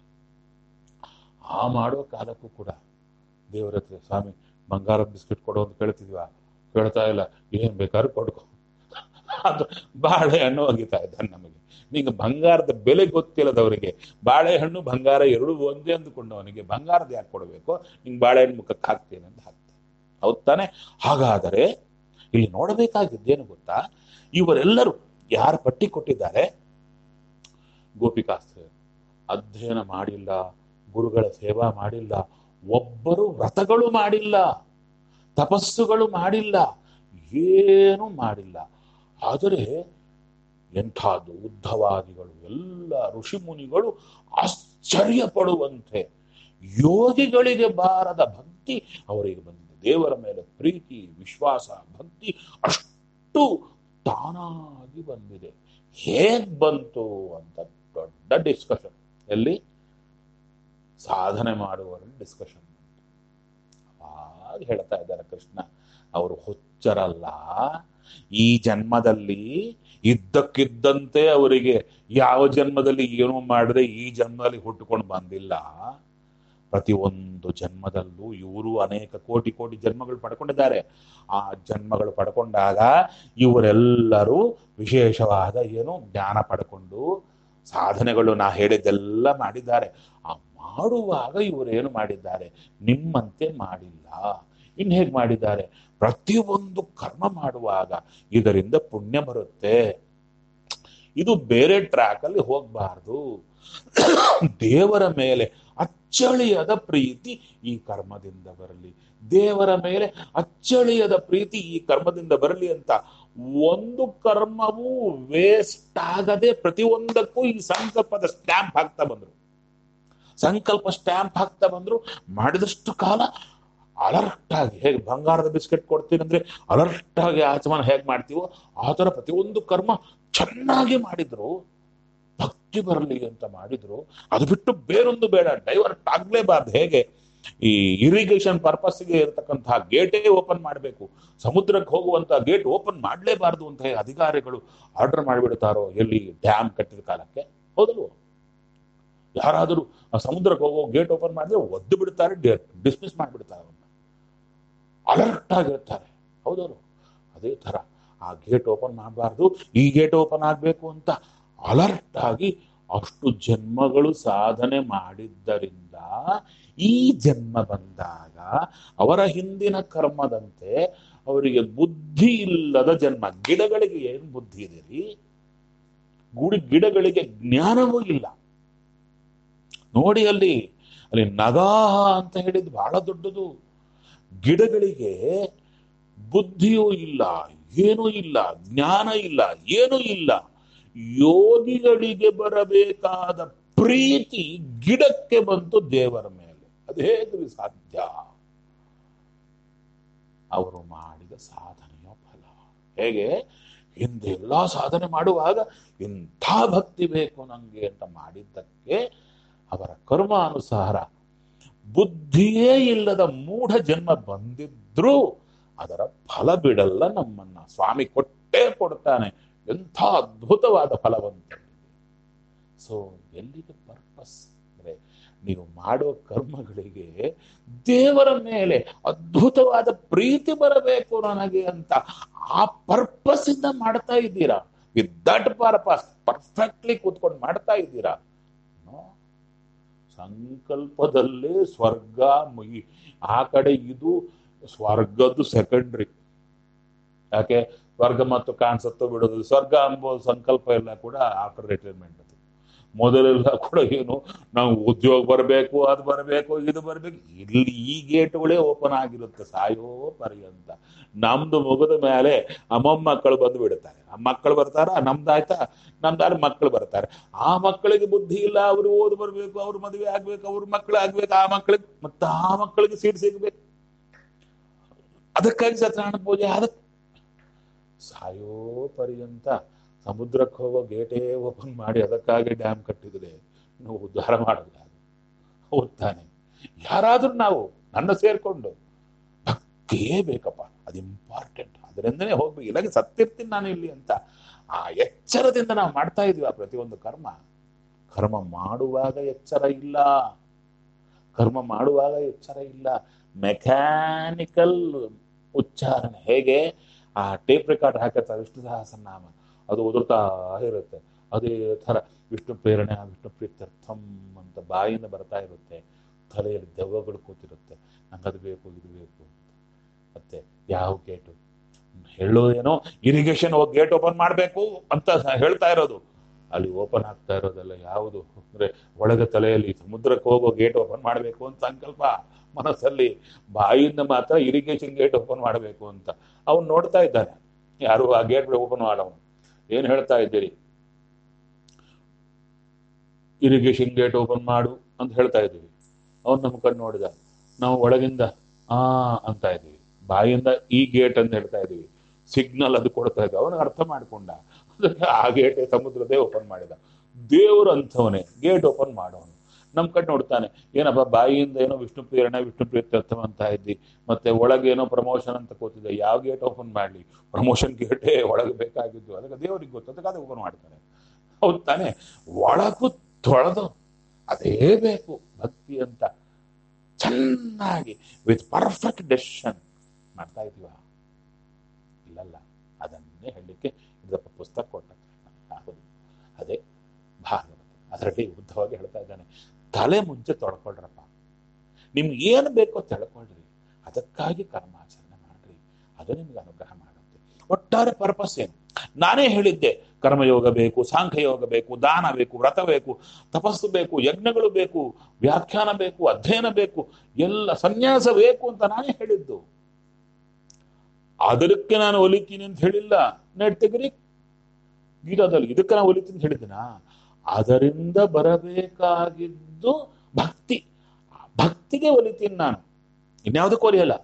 Speaker 1: ಆ ಮಾಡೋ ಕಾಲಕ್ಕೂ ಕೂಡ ದೇವರ ಹತ್ರ ಸ್ವಾಮಿ ಬಂಗಾರದ ಬಿಸ್ಕೆಟ್ ಕೊಡು ಅಂತ ಕೇಳ್ತಿದ್ವಾ ಕೇಳ್ತಾ ಇಲ್ಲ ಏನ್ ಬೇಕಾದ್ರೂ ಕೊಡ್ಕೊ ಅದು ಬಾಳೆಹಣ್ಣು ಒಗಿತಾ ಇದ್ದಾನೆ ನಮಗೆ ನಿಂಗೆ ಬಂಗಾರದ ಬೆಲೆ ಗೊತ್ತಿಲ್ಲದವರಿಗೆ ಬಾಳೆಹಣ್ಣು ಬಂಗಾರ ಎರಡು ಒಂದೇ ಅಂದುಕೊಂಡು ಅವನಿಗೆ ಬಂಗಾರದ ಯಾಕೆ ಕೊಡಬೇಕು ನಿಂಗೆ ಬಾಳೆಹಣ್ಣು ಮುಖಕ್ಕೆ ಹಾಕ್ತೇನೆ ಅಂತ ಹಾಕ್ತೇನೆ ಹೌದ್ ತಾನೆ ಹಾಗಾದರೆ ಇಲ್ಲಿ ನೋಡಬೇಕಾಗಿದ್ದೇನು ಗೊತ್ತಾ ಇವರೆಲ್ಲರೂ ಯಾರು ಪಟ್ಟಿ ಕೊಟ್ಟಿದ್ದಾರೆ ಗೋಪಿಕಾಸ್ತ್ರೀಯರು ಅಧ್ಯಯನ ಮಾಡಿಲ್ಲ ಗುರುಗಳ ಸೇವಾ ಮಾಡಿಲ್ಲ ಒಬ್ಬರು ವ್ರತಗಳು ಮಾಡಿಲ್ಲ ತಪಸ್ಸುಗಳು ಮಾಡಿಲ್ಲ ಏನು ಮಾಡಿಲ್ಲ ಆದರೆ ಎಂಥದ್ದು ಉದ್ಧವಾದಿಗಳು ಎಲ್ಲ ಋಷಿ ಮುನಿಗಳು ಆಶ್ಚರ್ಯ ಪಡುವಂತೆ ಯೋಗಿಗಳಿಗೆ ಬಾರದ ಭಕ್ತಿ ಅವರಿಗೆ ಬಂದಿದೆ ದೇವರ ಮೇಲೆ ಪ್ರೀತಿ ವಿಶ್ವಾಸ ಭಕ್ತಿ ಅಷ್ಟು ತಾನಾಗಿ ಬಂದಿದೆ ಹೇಗ್ ಬಂತು ಅಂತ ದೊಡ್ಡ ಡಿಸ್ಕಷನ್ ಎಲ್ಲಿ ಸಾಧನೆ ಮಾಡುವವರಲ್ಲಿ ಡಿಸ್ಕಷನ್ ಆಗ ಹೇಳ್ತಾ ಇದ್ದಾರೆ ಕೃಷ್ಣ ಅವರು ಹುಚ್ಚರಲ್ಲ ಈ ಜನ್ಮದಲ್ಲಿ ಇದ್ದಕ್ಕಿದ್ದಂತೆ ಅವರಿಗೆ ಯಾವ ಜನ್ಮದಲ್ಲಿ ಏನು ಮಾಡಿದ್ರೆ ಈ ಜನ್ಮದಲ್ಲಿ ಹುಟ್ಟುಕೊಂಡು ಬಂದಿಲ್ಲ ಪ್ರತಿಯೊಂದು ಜನ್ಮದಲ್ಲೂ ಇವರು ಅನೇಕ ಕೋಟಿ ಕೋಟಿ ಜನ್ಮಗಳು ಪಡ್ಕೊಂಡಿದ್ದಾರೆ ಆ ಜನ್ಮಗಳು ಪಡ್ಕೊಂಡಾಗ ಇವರೆಲ್ಲರೂ ವಿಶೇಷವಾದ ಏನು ಜ್ಞಾನ ಪಡ್ಕೊಂಡು ಸಾಧನೆಗಳು ನಾ ಹೇಳಿದ್ದೆಲ್ಲ ಮಾಡಿದ್ದಾರೆ ಆ ಮಾಡುವಾಗ ಇವರೇನು ಮಾಡಿದ್ದಾರೆ ನಿಮ್ಮಂತೆ ಮಾಡಿಲ್ಲ ಇನ್ ಹೇಗ್ ಮಾಡಿದ್ದಾರೆ ಪ್ರತಿಯೊಂದು ಕರ್ಮ ಮಾಡುವಾಗ ಇದರಿಂದ ಪುಣ್ಯ ಬರುತ್ತೆ ಇದು ಬೇರೆ ಟ್ರ್ಯಾಕ್ ಅಲ್ಲಿ ಹೋಗ್ಬಾರ್ದು ದೇವರ ಮೇಲೆ ಅಚ್ಚಳಿಯದ ಪ್ರೀತಿ ಈ ಕರ್ಮದಿಂದ ಬರಲಿ ದೇವರ ಮೇಲೆ ಅಚ್ಚಳಿಯದ ಪ್ರೀತಿ ಈ ಕರ್ಮದಿಂದ ಬರಲಿ ಅಂತ ಒಂದು ಕರ್ಮವೂ ವೇಸ್ಟ್ ಆಗದೆ ಪ್ರತಿಯೊಂದಕ್ಕೂ ಈ ಸಂಕಲ್ಪದ ಸ್ಟ್ಯಾಂಪ್ ಹಾಕ್ತಾ ಬಂದ್ರು ಸಂಕಲ್ಪ ಸ್ಟ್ಯಾಂಪ್ ಹಾಕ್ತಾ ಬಂದ್ರು ಮಾಡಿದಷ್ಟು ಕಾಲ ಅಲರ್ಟ್ ಆಗಿ ಹೇಗೆ ಬಂಗಾರದ ಬಿಸ್ಕೆಟ್ ಕೊಡ್ತೀನಿ ಅಂದ್ರೆ ಅಲರ್ಟ್ ಆಗಿ ಆಚಮನ ಹೇಗೆ ಮಾಡ್ತೀವೋ ಆ ತರ ಪ್ರತಿಯೊಂದು ಕರ್ಮ ಚೆನ್ನಾಗಿ ಮಾಡಿದ್ರು ಭಕ್ತಿ ಬರಲಿ ಅಂತ ಮಾಡಿದ್ರು ಅದು ಬಿಟ್ಟು ಬೇರೊಂದು ಬೇಡ ಡೈವರ್ಟ್ ಆಗ್ಲೇಬಾರ್ದು ಹೇಗೆ ಈ ಇರಿಗೇಷನ್ ಪರ್ಪಸ್ಗೆ ಇರತಕ್ಕಂತಹ ಗೇಟೇ ಓಪನ್ ಮಾಡಬೇಕು ಸಮುದ್ರಕ್ಕೆ ಹೋಗುವಂತ ಗೇಟ್ ಓಪನ್ ಮಾಡಲೇಬಾರ್ದು ಅಂತ ಹೇಗೆ ಅಧಿಕಾರಿಗಳು ಆರ್ಡರ್ ಮಾಡಿಬಿಡ್ತಾರೋ ಎಲ್ಲಿ ಡ್ಯಾಮ್ ಕಟ್ಟಿದ ಕಾಲಕ್ಕೆ ಹೌದಲ್ವೋ ಯಾರಾದರೂ ಆ ಸಮುದ್ರಕ್ಕೆ ಹೋಗೋ ಗೇಟ್ ಓಪನ್ ಮಾಡಿದ್ರೆ ಒದ್ದು ಬಿಡ್ತಾರೆ ಡಿಸ್ಮಿಸ್ ಮಾಡಿಬಿಡ್ತಾರೆ ಅವನ್ನ ಅಲರ್ಟ್ ಆಗಿರ್ತಾರೆ ಹೌದವರು ಅದೇ ತರ ಆ ಗೇಟ್ ಓಪನ್ ಮಾಡಬಾರ್ದು ಈ ಗೇಟ್ ಓಪನ್ ಆಗಬೇಕು ಅಂತ ಅಲರ್ಟ್ ಆಗಿ ಅಷ್ಟು ಜನ್ಮಗಳು ಸಾಧನೆ ಮಾಡಿದ್ದರಿಂದ ಈ ಜನ್ಮ ಬಂದಾಗ ಅವರ ಹಿಂದಿನ ಕರ್ಮದಂತೆ ಅವರಿಗೆ ಬುದ್ಧಿ ಇಲ್ಲದ ಜನ್ಮ ಗಿಡಗಳಿಗೆ ಏನು ಬುದ್ಧಿ ಇದೆ ರೀ ಗುಡಿ ಗಿಡಗಳಿಗೆ ಜ್ಞಾನವೂ ಇಲ್ಲ ನೋಡಿ ಅಲ್ಲಿ ಅಲ್ಲಿ ನಗಾಹ ಅಂತ ಹೇಳಿದ್ದು ಬಹಳ ದೊಡ್ಡದು ಗಿಡಗಳಿಗೆ ಬುದ್ಧಿಯೂ ಇಲ್ಲ ಏನೂ ಇಲ್ಲ ಜ್ಞಾನ ಇಲ್ಲ ಏನೂ ಇಲ್ಲ ಯೋಗಿಗಳಿಗೆ ಬರಬೇಕಾದ ಪ್ರೀತಿ ಗಿಡಕ್ಕೆ ಬಂತು ದೇವರ ಮೇಲೆ ಅದು ಹೇಗೆ ಸಾಧ್ಯ ಅವರು ಮಾಡಿದ ಸಾಧನೆಯ ಫಲ ಹೇಗೆ ಹಿಂದೆ ಎಲ್ಲಾ ಸಾಧನೆ ಮಾಡುವಾಗ ಇಂಥ ಭಕ್ತಿ ಬೇಕು ನಂಗೆ ಅಂತ ಮಾಡಿದ್ದಕ್ಕೆ ಅವರ ಕರ್ಮಾನುಸಾರ ಬುದ್ಧಿಯೇ ಇಲ್ಲದ ಮೂಢ ಜನ್ಮ ಬಂದಿದ್ರೂ ಅದರ ಫಲ ಬಿಡಲ್ಲ ನಮ್ಮನ್ನ ಸ್ವಾಮಿ ಕೊಟ್ಟೇ ಕೊಡ್ತಾನೆ ಎಂಥ ಅದ್ಭುತವಾದ ಫಲವಂತ ಸೊ ಎಲ್ಲಿಗೆ ಪರ್ಪಸ್ ಅಂದ್ರೆ ನೀವು ಮಾಡುವ ಕರ್ಮಗಳಿಗೆ ದೇವರ ಮೇಲೆ ಅದ್ಭುತವಾದ ಪ್ರೀತಿ ಬರಬೇಕು ನನಗೆ ಅಂತ ಆ ಪರ್ಪಸ್ ಇಂದ ಮಾಡ್ತಾ ಇದ್ದೀರಾ ವಿತ್ ದಟ್ ಪರ್ಪಸ್ ಪರ್ಫೆಕ್ಟ್ಲಿ ಕೂತ್ಕೊಂಡು ಮಾಡ್ತಾ ಇದ್ದೀರಾ No. ಸಂಕಲ್ಪದಲ್ಲೇ ಸ್ವರ್ಗ ಮುಗಿ ಆ ಕಡೆ ಇದು ಸ್ವರ್ಗದ್ದು ಸೆಕೆಂಡ್ರಿ ಯಾಕೆ ಸ್ವರ್ಗ ಮತ್ತು ಕಾಣಿಸುತ್ತೋ ಬಿಡೋದು ಸ್ವರ್ಗ ಎಂಬ ಸಂಕಲ್ಪ ಎಲ್ಲ ಕೂಡ ಆಫ್ಟರ್ ರಿಟೈರ್ಮೆಂಟ್ ಅದು ಮೊದಲೆಲ್ಲ ಕೂಡ ಏನು ನಾವು ಉದ್ಯೋಗ ಬರಬೇಕು ಅದು ಬರಬೇಕು ಇದು ಬರಬೇಕು ಇಲ್ಲಿ ಈ ಗೇಟ್ಗಳೇ ಓಪನ್ ಆಗಿರುತ್ತೆ ಸಾಯೋ ಪರ್ಯಂತ ನಮ್ದು ಮುಗಿದ ಮೇಲೆ ಆ ಮೊಮ್ಮಕ್ಕಳು ಬಂದು ಬಿಡುತ್ತಾರೆ ಆ ಮಕ್ಕಳು ಬರ್ತಾರ ನಮ್ದಾಯ್ತಾ ನಮ್ದಾರ ಮಕ್ಕಳು ಬರ್ತಾರೆ ಆ ಮಕ್ಕಳಿಗೆ ಬುದ್ಧಿ ಇಲ್ಲ ಅವರು ಓದು ಬರ್ಬೇಕು ಅವ್ರ ಮದುವೆ ಆಗ್ಬೇಕು ಅವ್ರ ಮಕ್ಕಳು ಆಗ್ಬೇಕು ಆ ಮಕ್ಕಳಿಗೆ ಮತ್ತೆ ಆ ಮಕ್ಕಳಿಗೆ ಸೀಟ್ ಸಿಗ್ಬೇಕು ಅದಕ್ಕಾಗಿ ಸತ್ಯನಾರಾಯಣ ಪೂಜೆ ಅದಕ್ಕೆ ಸಾಯೋ ಪರ್ಯಂತ ಸಮುದ್ರಕ್ಕೆ ಹೋಗೋ ಗೇಟೇ ಓಪನ್ ಮಾಡಿ ಅದಕ್ಕಾಗಿ ಡ್ಯಾಮ್ ಕಟ್ಟಿದ್ರೆ ನೀವು ಉದ್ಧಾರ ಮಾಡೋದು ಯಾರು? ಹೌದ್ ತಾನೆ ಯಾರಾದ್ರೂ ನಾವು ನನ್ನ ಸೇರ್ಕೊಂಡು ಭಕ್ತಿಯೇ ಬೇಕಪ್ಪ ಅದು ಇಂಪಾರ್ಟೆಂಟ್ ಅದರಿಂದನೇ ಹೋಗ್ಬೇಕು ಇಲ್ಲಾಗೆ ಸತ್ತಿರ್ತೀನಿ ನಾನು ಇಲ್ಲಿ ಅಂತ ಆ ಎಚ್ಚರದಿಂದ ನಾವು ಮಾಡ್ತಾ ಇದೀವಿ ಆ ಪ್ರತಿಯೊಂದು ಕರ್ಮ ಕರ್ಮ ಮಾಡುವಾಗ ಎಚ್ಚರ ಇಲ್ಲ ಕರ್ಮ ಮಾಡುವಾಗ ಎಚ್ಚರ ಇಲ್ಲ ಮೆಕ್ಯಾನಿಕಲ್ ಉಚ್ಚಾರಣೆ ಹೇಗೆ ಆ ಟೇಪ್ ರೆಕಾರ್ಡ್ ಹಾಕತ್ತ ವಿಷ್ಣು ಸಹಸ್ರನಾಮ ಅದು ಉದುರ್ತಾ ಇರುತ್ತೆ ಅದೇ ಥರ ವಿಷ್ಣು ಪ್ರೇರಣೆ ವಿಷ್ಣು ಪ್ರೀತ್ಯರ್ಥಂ ಅಂತ ಬಾಯಿಂದ ಬರ್ತಾ ಇರುತ್ತೆ ತಲೆಯಲ್ಲಿ ದೆವ್ವಗಳು ಕೂತಿರುತ್ತೆ ನಂಗೆ ಅದು ಬೇಕು ಇದು ಬೇಕು ಅಂತ ಮತ್ತೆ ಯಾವ ಗೇಟು ಹೇಳೋದೇನೋ ಇರಿಗೇಷನ್ ಹೋಗಿ ಗೇಟ್ ಓಪನ್ ಮಾಡಬೇಕು ಅಂತ ಹೇಳ್ತಾ ಇರೋದು ಅಲ್ಲಿ ಓಪನ್ ಆಗ್ತಾ ಇರೋದೆಲ್ಲ ಯಾವುದು ಅಂದ್ರೆ ಒಳಗೆ ತಲೆಯಲ್ಲಿ ಸಮುದ್ರಕ್ಕೆ ಹೋಗೋ ಗೇಟ್ ಓಪನ್ ಮಾಡಬೇಕು ಅಂತ ಸಂಕಲ್ಪ ಮನಸ್ಸಲ್ಲಿ ಬಾಯಿಂದ ಮಾತ್ರ ಇರಿಗೇಷನ್ ಗೇಟ್ ಓಪನ್ ಮಾಡಬೇಕು ಅಂತ ಅವನು ನೋಡ್ತಾ ಇದ್ದಾನೆ ಯಾರು ಆ ಗೇಟ್ ಓಪನ್ ಮಾಡೋನು ಏನ್ ಹೇಳ್ತಾ ಇದ್ದೀರಿ ಇರಿಗೇಷನ್ ಗೇಟ್ ಓಪನ್ ಮಾಡು ಅಂತ ಹೇಳ್ತಾ ಇದ್ದೀವಿ ಅವ್ನು ನಮ್ಮ ಕಣ್ಣು ನೋಡಿದ ನಾವು ಒಳಗಿಂದ ಆ ಅಂತ ಇದ್ದೀವಿ ಬಾಯಿಂದ ಈ ಗೇಟ್ ಅಂತ ಹೇಳ್ತಾ ಇದೀವಿ ಸಿಗ್ನಲ್ ಅದು ಕೊಡ್ತಾ ಇದ್ದ ಅವನಿಗೆ ಅರ್ಥ ಮಾಡ್ಕೊಂಡ ಅದಕ್ಕೆ ಆ ಗೇಟ್ ಸಮುದ್ರದೇ ಓಪನ್ ಮಾಡಿದ ದೇವರು ಅಂಥವನೇ ಗೇಟ್ ಓಪನ್ ಮಾಡೋನು ನಮ್ ಕಡೆ ನೋಡ್ತಾನೆ ಏನಪ್ಪ ಬಾಯಿಯಿಂದ ಏನೋ ವಿಷ್ಣು ಪ್ರೇರಣೆ ವಿಷ್ಣು ಪ್ರೀತ್ಯರ್ಥಂ ಅಂತ ಇದ್ದಿ ಮತ್ತೆ ಒಳಗೆ ಏನೋ ಪ್ರಮೋಷನ್ ಅಂತ ಕೂತಿದೆ ಯಾವ ಗೇಟ್ ಓಪನ್ ಮಾಡ್ಲಿ ಪ್ರಮೋಷನ್ ಗೇಟೇ ಒಳಗೆ ಬೇಕಾಗಿದ್ದು ಅದಕ್ಕೆ ದೇವರಿಗೆ ಗೊತ್ತು ಅದಕ್ಕೆ ಅದು ಓಪನ್ ಮಾಡ್ತಾನೆ ಹೌದು ತಾನೆ ಒಳಗೂ ತೊಳೆದು ಅದೇ ಬೇಕು ಭಕ್ತಿ ಅಂತ ಚೆನ್ನಾಗಿ ವಿತ್ ಪರ್ಫೆಕ್ಟ್ ಡೆಸಿಷನ್ ಮಾಡ್ತಾ ಇದೀವ ಇಲ್ಲಲ್ಲ ಅದನ್ನೇ ಹೇಳಲಿಕ್ಕೆ ಇದಪ್ಪ ಪುಸ್ತಕ ಕೊಟ್ಟ ಹೌದು ಅದೇ ಭಾಗವತ ಅದರಲ್ಲಿ ಉದ್ದವಾಗಿ ಹೇಳ್ತಾ ಇದ್ದಾನೆ ತಲೆ ಮುಂಚೆ ತೊಳ್ಕೊಳ್ರಪ್ಪ ನಿಮ್ಗೆ ಏನು ಬೇಕೋ ತಿಳ್ಕೊಳ್ರಿ ಅದಕ್ಕಾಗಿ ಕರ್ಮಾಚರಣೆ ಮಾಡ್ರಿ ಅದು ನಿಮ್ಗೆ ಅನುಗ್ರಹ ಮಾಡುತ್ತೆ ಒಟ್ಟಾರೆ ಪರ್ಪಸ್ ಏನು ನಾನೇ ಹೇಳಿದ್ದೆ ಕರ್ಮಯೋಗ ಬೇಕು ಸಾಂಖ್ಯಯೋಗ ಬೇಕು ದಾನ ಬೇಕು ವ್ರತ ಬೇಕು ತಪಸ್ಸು ಬೇಕು ಯಜ್ಞಗಳು ಬೇಕು ವ್ಯಾಖ್ಯಾನ ಬೇಕು ಅಧ್ಯಯನ ಬೇಕು ಎಲ್ಲ ಸನ್ಯಾಸ ಬೇಕು ಅಂತ ನಾನೇ ಹೇಳಿದ್ದು ಅದಕ್ಕೆ ನಾನು ಒಲಿತೀನಿ ಅಂತ ಹೇಳಿಲ್ಲ ನೆಟ್ ತೆಗಿರಿ ಗೀತಾದಲ್ಲಿ ಇದಕ್ಕೆ ನಾನು ಒಲಿತೀನಿ ಅಂತ ಹೇಳಿದ್ದೀನ ಅದರಿಂದ ಬರಬೇಕಾಗಿದ್ದು ಭಕ್ತಿ ಆ ಭಕ್ತಿಗೆ ಒಲಿತೀನಿ ನಾನು ಇನ್ಯಾವುದಕ್ಕೂ ಒಲಿಯಲ್ಲ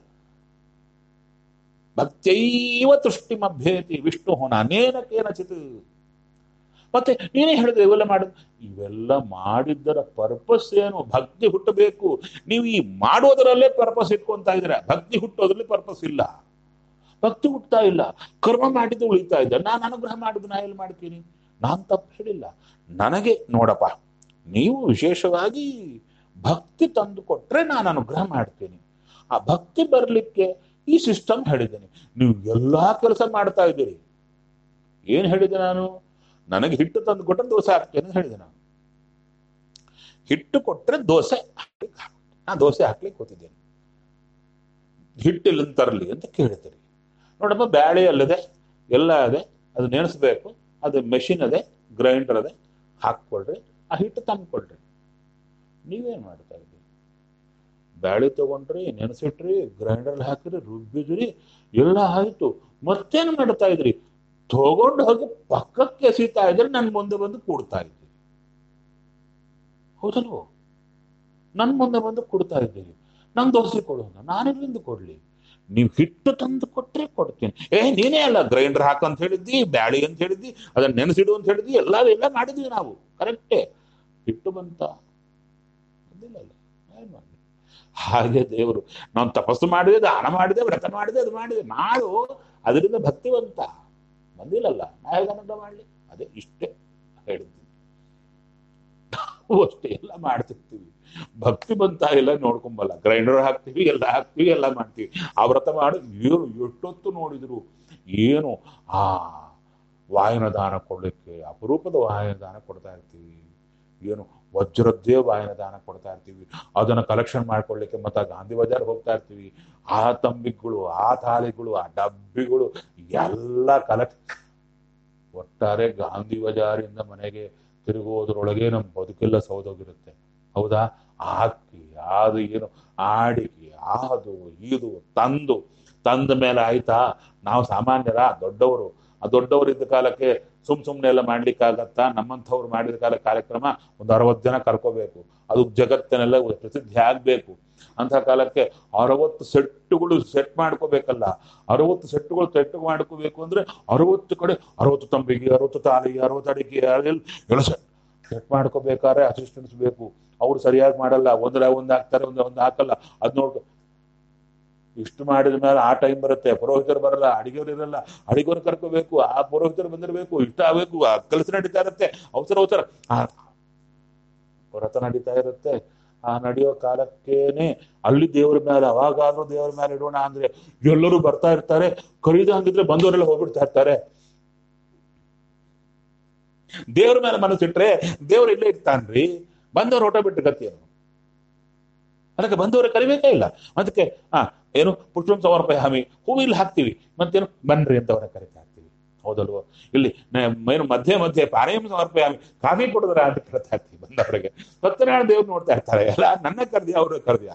Speaker 1: ಭಕ್ತೈವ ತುಷ್ಟಿಮಭ್ಯೇತಿ ವಿಷ್ಣು ನಾನೇನ ಕೇನಚಿತ್ ಮತ್ತೆ ನೀನೇ ಹೇಳಿದ್ರೆ ಇವೆಲ್ಲ ಮಾಡ ಇವೆಲ್ಲ ಮಾಡಿದ್ದರ ಪರ್ಪಸ್ ಏನು ಭಕ್ತಿ ಹುಟ್ಟಬೇಕು ನೀವು ಈ ಮಾಡೋದರಲ್ಲೇ ಪರ್ಪಸ್ ಇಟ್ಕೊಂತ ಇದ್ದೀರಾ ಭಕ್ತಿ ಹುಟ್ಟೋದ್ರಲ್ಲಿ ಪರ್ಪಸ್ ಇಲ್ಲ ಭಕ್ತಿ ಹುಟ್ಟತಾ ಇಲ್ಲ ಕರ್ಮ ಮಾಡಿದ್ದು ಉಳಿತಾ ಇದ್ದ ನಾನು ಅನುಗ್ರಹ ಮಾಡಿದ್ದು ನಾ ಎಲ್ಲಿ ಮಾಡ್ತೀನಿ ನಾನ್ ತಪ್ಪು ಹೇಳಿಲ್ಲ ನನಗೆ ನೋಡಪ್ಪ ನೀವು ವಿಶೇಷವಾಗಿ ಭಕ್ತಿ ತಂದು ಕೊಟ್ರೆ ನಾನು ಅನುಗ್ರಹ ಮಾಡ್ತೀನಿ ಆ ಭಕ್ತಿ ಬರ್ಲಿಕ್ಕೆ ಈ ಸಿಸ್ಟಮ್ ಹೇಳಿದ್ದೇನೆ ನೀವು ಎಲ್ಲಾ ಕೆಲಸ ಮಾಡ್ತಾ ಇದ್ದೀರಿ ಏನ್ ಹೇಳಿದೆ ನಾನು ನನಗೆ ಹಿಟ್ಟು ತಂದು ಕೊಟ್ಟರೆ ದೋಸೆ ಹಾಕ್ತೇನೆ ಅಂತ ಹೇಳಿದೆ ನಾನು ಹಿಟ್ಟು ಕೊಟ್ರೆ ದೋಸೆ ಹಾಕ್ಲಿಕ್ಕೆ ನಾ ದೋಸೆ ಹಾಕ್ಲಿಕ್ಕೆ ಕೂತಿದ್ದೇನೆ ಹಿಟ್ಟಿಲ್ಲ ತರಲಿ ಅಂತ ಕೇಳ್ತೀರಿ ನೋಡಪ್ಪ ಬ್ಯಾಳೆ ಅಲ್ಲದೆ ಎಲ್ಲ ಅದೆ ಅದು ನೆನೆಸ್ಬೇಕು ಅದು ಮೆಷಿನ್ ಅದೆ ಗ್ರೈಂಡರ್ ಅದೇ ಹಾಕ್ಕೊಳ್ರಿ ಆ ಹಿಟ್ಟು ತಂದ್ಕೊಳ್ರಿ ನೀವೇನ್ ಮಾಡ್ತಾ ಇದ್ದೀರಿ ಬ್ಯಾಳಿ ತಗೊಂಡ್ರಿ ನೆನೆಸಿಟ್ರಿ ಗ್ರೈಂಡರ್ ಹಾಕಿರಿ ರುಬ್ಬಿದ್ರಿ ಎಲ್ಲ ಆಯ್ತು ಮತ್ತೇನ್ ಮಾಡ್ತಾ ಇದ್ರಿ ತಗೊಂಡು ಹೋಗಿ ಪಕ್ಕಕ್ಕೆ ಎಸಿತಾ ಇದ್ರೆ ನನ್ ಮುಂದೆ ಬಂದು ಕೂಡ್ತಾ ಇದ್ದೀರಿ ಹೌದಲ್ವೋ ನನ್ ಮುಂದೆ ಬಂದು ಕೊಡ್ತಾ ಇದ್ದೀರಿ ನಂಗೆ ದೋಸೆ ಕೊಡೋಣ ನಾನೆಲ್ಲಿಂದ ಕೊಡ್ಲಿ ನೀವು ಹಿಟ್ಟು ತಂದು ಕೊಟ್ರೆ ಕೊಡ್ತೀನಿ ಏ ನೀನೇ ಅಲ್ಲ ಗ್ರೈಂಡರ್ ಹಾಕು ಅಂತ ಹೇಳಿದ್ದಿ ಬ್ಯಾಳಿ ಅಂತ ಹೇಳಿದ್ದಿ ಅದನ್ನ ನೆನೆಸಿಡು ಅಂತ ಹೇಳಿದ್ದಿ ಎಲ್ಲ ಎಲ್ಲ ಮಾಡಿದ್ವಿ ನಾವು ಕರೆಕ್ಟೇ ಹಿಟ್ಟು ಬಂತ ಬಂದಿಲ್ಲಲ್ಲ ಏನ್ ಮಾಡ್ಲಿ ಹಾಗೆ ದೇವರು ನಾನು ತಪಸ್ಸು ಮಾಡಿದೆ ದಾನ ಮಾಡಿದೆ ವ್ರತ ಮಾಡಿದೆ ಅದು ಮಾಡಿದೆ ಮಾಡು ಅದರಿಂದ ಭಕ್ತಿವಂತ ಬಂದಿಲ್ಲಲ್ಲ ನಾ ಹೇಗನಂತ ಮಾಡ್ಲಿ ಅದೇ ಇಷ್ಟೇ ಹೇಳಿದ್ದೀನಿ ನಾವು ಅಷ್ಟೇ ಎಲ್ಲ ಮಾಡ್ತಿರ್ತೀವಿ ಭಕ್ತಿ ಬಂತ ಎಲ್ಲ ನೋಡ್ಕೊಂಬಲ್ಲ ಗ್ರೈಂಡರ್ ಹಾಕ್ತಿವಿ ಎಲ್ಲ ಹಾಕ್ತಿವಿ ಎಲ್ಲ ಮಾಡ್ತೀವಿ ಆ ವ್ರತ ಮಾಡಿ ಏನು ಎಷ್ಟೊತ್ತು ನೋಡಿದ್ರು ಏನು ಆ ವಾಯನ ದಾನ ಕೊಡ್ಲಿಕ್ಕೆ ಅಪರೂಪದ ವಾಯನ ದಾನ ಕೊಡ್ತಾ ಇರ್ತೀವಿ ಏನು ವಜ್ರದ್ದೇ ವಾಯನ ದಾನ ಕೊಡ್ತಾ ಇರ್ತೀವಿ ಅದನ್ನ ಕಲೆಕ್ಷನ್ ಮಾಡ್ಕೊಳ್ಳಿಕ್ಕೆ ಮತ್ತೆ ಗಾಂಧಿ ಬಜಾರ್ ಹೋಗ್ತಾ ಇರ್ತೀವಿ ಆ ತಂಬಿಗಳು ಆ ತಾಲಿಗಳು ಆ ಡಬ್ಬಿಗಳು ಎಲ್ಲ ಕಲೆಕ್ಟ್ ಒಟ್ಟಾರೆ ಗಾಂಧಿ ಬಜಾರಿಂದ ಮನೆಗೆ ತಿರುಗುವುದರೊಳಗೆ ನಮ್ಮ ಬದುಕೆಲ್ಲ ಸೌದೋಗಿರುತ್ತೆ ಹೌದಾ ಹಾಕಿ ಅದು ಏನು ಆಡಿಕೆ ಅದು ಇದು ತಂದು ತಂದ ಮೇಲೆ ಆಯ್ತಾ ನಾವು ಸಾಮಾನ್ಯರ ದೊಡ್ಡವರು ಆ ದೊಡ್ಡವರು ಇದ್ದ ಕಾಲಕ್ಕೆ ಸುಮ್ ಸುಮ್ನೆ ಎಲ್ಲ ಮಾಡ್ಲಿಕ್ಕಾಗತ್ತಾ ನಮ್ಮಂಥವ್ರು ಮಾಡಿದ ಕಾಲ ಕಾರ್ಯಕ್ರಮ ಒಂದು ಅರವತ್ತು ಜನ ಕರ್ಕೋಬೇಕು ಅದು ಜಗತ್ತಿನೆಲ್ಲ ಪ್ರಸಿದ್ಧಿ ಆಗ್ಬೇಕು ಅಂತ ಕಾಲಕ್ಕೆ ಅರವತ್ತು ಸೆಟ್ಟುಗಳು ಸೆಟ್ ಮಾಡ್ಕೋಬೇಕಲ್ಲ ಅರವತ್ತು ಸೆಟ್ಟುಗಳು ಸೆಟ್ ಮಾಡ್ಕೋಬೇಕು ಅಂದ್ರೆ ಅರವತ್ತು ಕಡೆ ಅರವತ್ತು ತಂಬಿಗೆ ಅರವತ್ತು ತಾಲಿಗೆ ಅರವತ್ತು ಅಡಿಕೆ ಎಲ್ಲ ಸೆಟ್ ಸೆಟ್ ಮಾಡ್ಕೋಬೇಕಾದ್ರೆ ಅಸಿಸ್ಟೆಂಟ್ಸ್ ಬೇಕು ಅವ್ರು ಸರಿಯಾಗಿ ಮಾಡಲ್ಲ ಒಂದ್ರ ಒಂದ್ ಹಾಕ್ತಾರೆ ಒಂದ್ ಒಂದ್ ಹಾಕಲ್ಲ ಅದ್ ನೋಡ್ಕೊ ಇಷ್ಟು ಮಾಡಿದ ಮೇಲೆ ಆ ಟೈಮ್ ಬರುತ್ತೆ ಪುರೋಹಿತರು ಬರಲ್ಲ ಅಡಿಗೆವ್ರು ಇರಲ್ಲ ಅಡಿಗೆವ್ರು ಕರ್ಕೋಬೇಕು ಆ ಪುರೋಹಿತರು ಬಂದಿರಬೇಕು ಇಷ್ಟ ಆಗ್ಬೇಕು ಆ ಕೆಲಸ ನಡೀತಾ ಇರುತ್ತೆ ಅವಸರ ಅವಸರ ಆ ವ್ರತ ನಡೀತಾ ಇರುತ್ತೆ ಆ ನಡೆಯೋ ಕಾಲಕ್ಕೇನೆ ಅಲ್ಲಿ ದೇವ್ರ ಮೇಲೆ ಅವಾಗಾದ್ರೂ ದೇವ್ರ ಮೇಲೆ ಇಡೋಣ ಅಂದ್ರೆ ಎಲ್ಲರೂ ಬರ್ತಾ ಇರ್ತಾರೆ ಖರೀದ ಹಂಗಿದ್ರೆ ಬಂದವರೆಲ್ಲ ಹೋಗ್ಬಿಡ್ತಾ ಇರ್ತಾರೆ ದೇವ್ರ ಮೇಲೆ ಮನಸ್ಸಿಟ್ರೆ ದೇವ್ರು ಇಲ್ಲೇ ಇರ್ತಾನ್ರಿ ಬಂದವ್ರು ಹೊಟ ಬಿಟ್ಟು ಗತಿಯನ್ನು ಅದಕ್ಕೆ ಬಂದವರು ಕರಿಬೇಕೇ ಇಲ್ಲ ಅದಕ್ಕೆ ಆ ಏನು ಪುಷ್ಪಂ ಸಮರ್ಪಯಾಮಿ ಹೂವು ಇಲ್ಲಿ ಹಾಕ್ತಿವಿ ಮತ್ತೇನು ಬನ್ರಿ ಅಂತ ಅವ್ರನ್ನ ಕರಿತಾ ಇರ್ತೀವಿ ಹೌದಲ್ವೋ ಇಲ್ಲಿ ಏನು ಮಧ್ಯೆ ಮಧ್ಯೆ ಪಾನೀಯಂ ಸಮರ್ಪಯಾಮಿ ಕಾಫಿ ಕೊಡಿದ್ರ ಅಂತ ಕೇಳ್ತಾ ಇರ್ತೀವಿ ಬಂದವರಿಗೆ ಸತ್ಯನಾರಾಯಣ ದೇವ್ರು ನೋಡ್ತಾ ಇರ್ತಾರೆ ಎಲ್ಲ ನನ್ನ ಕರ್ದಿ ಅವ್ರ ಕರ್ದಿ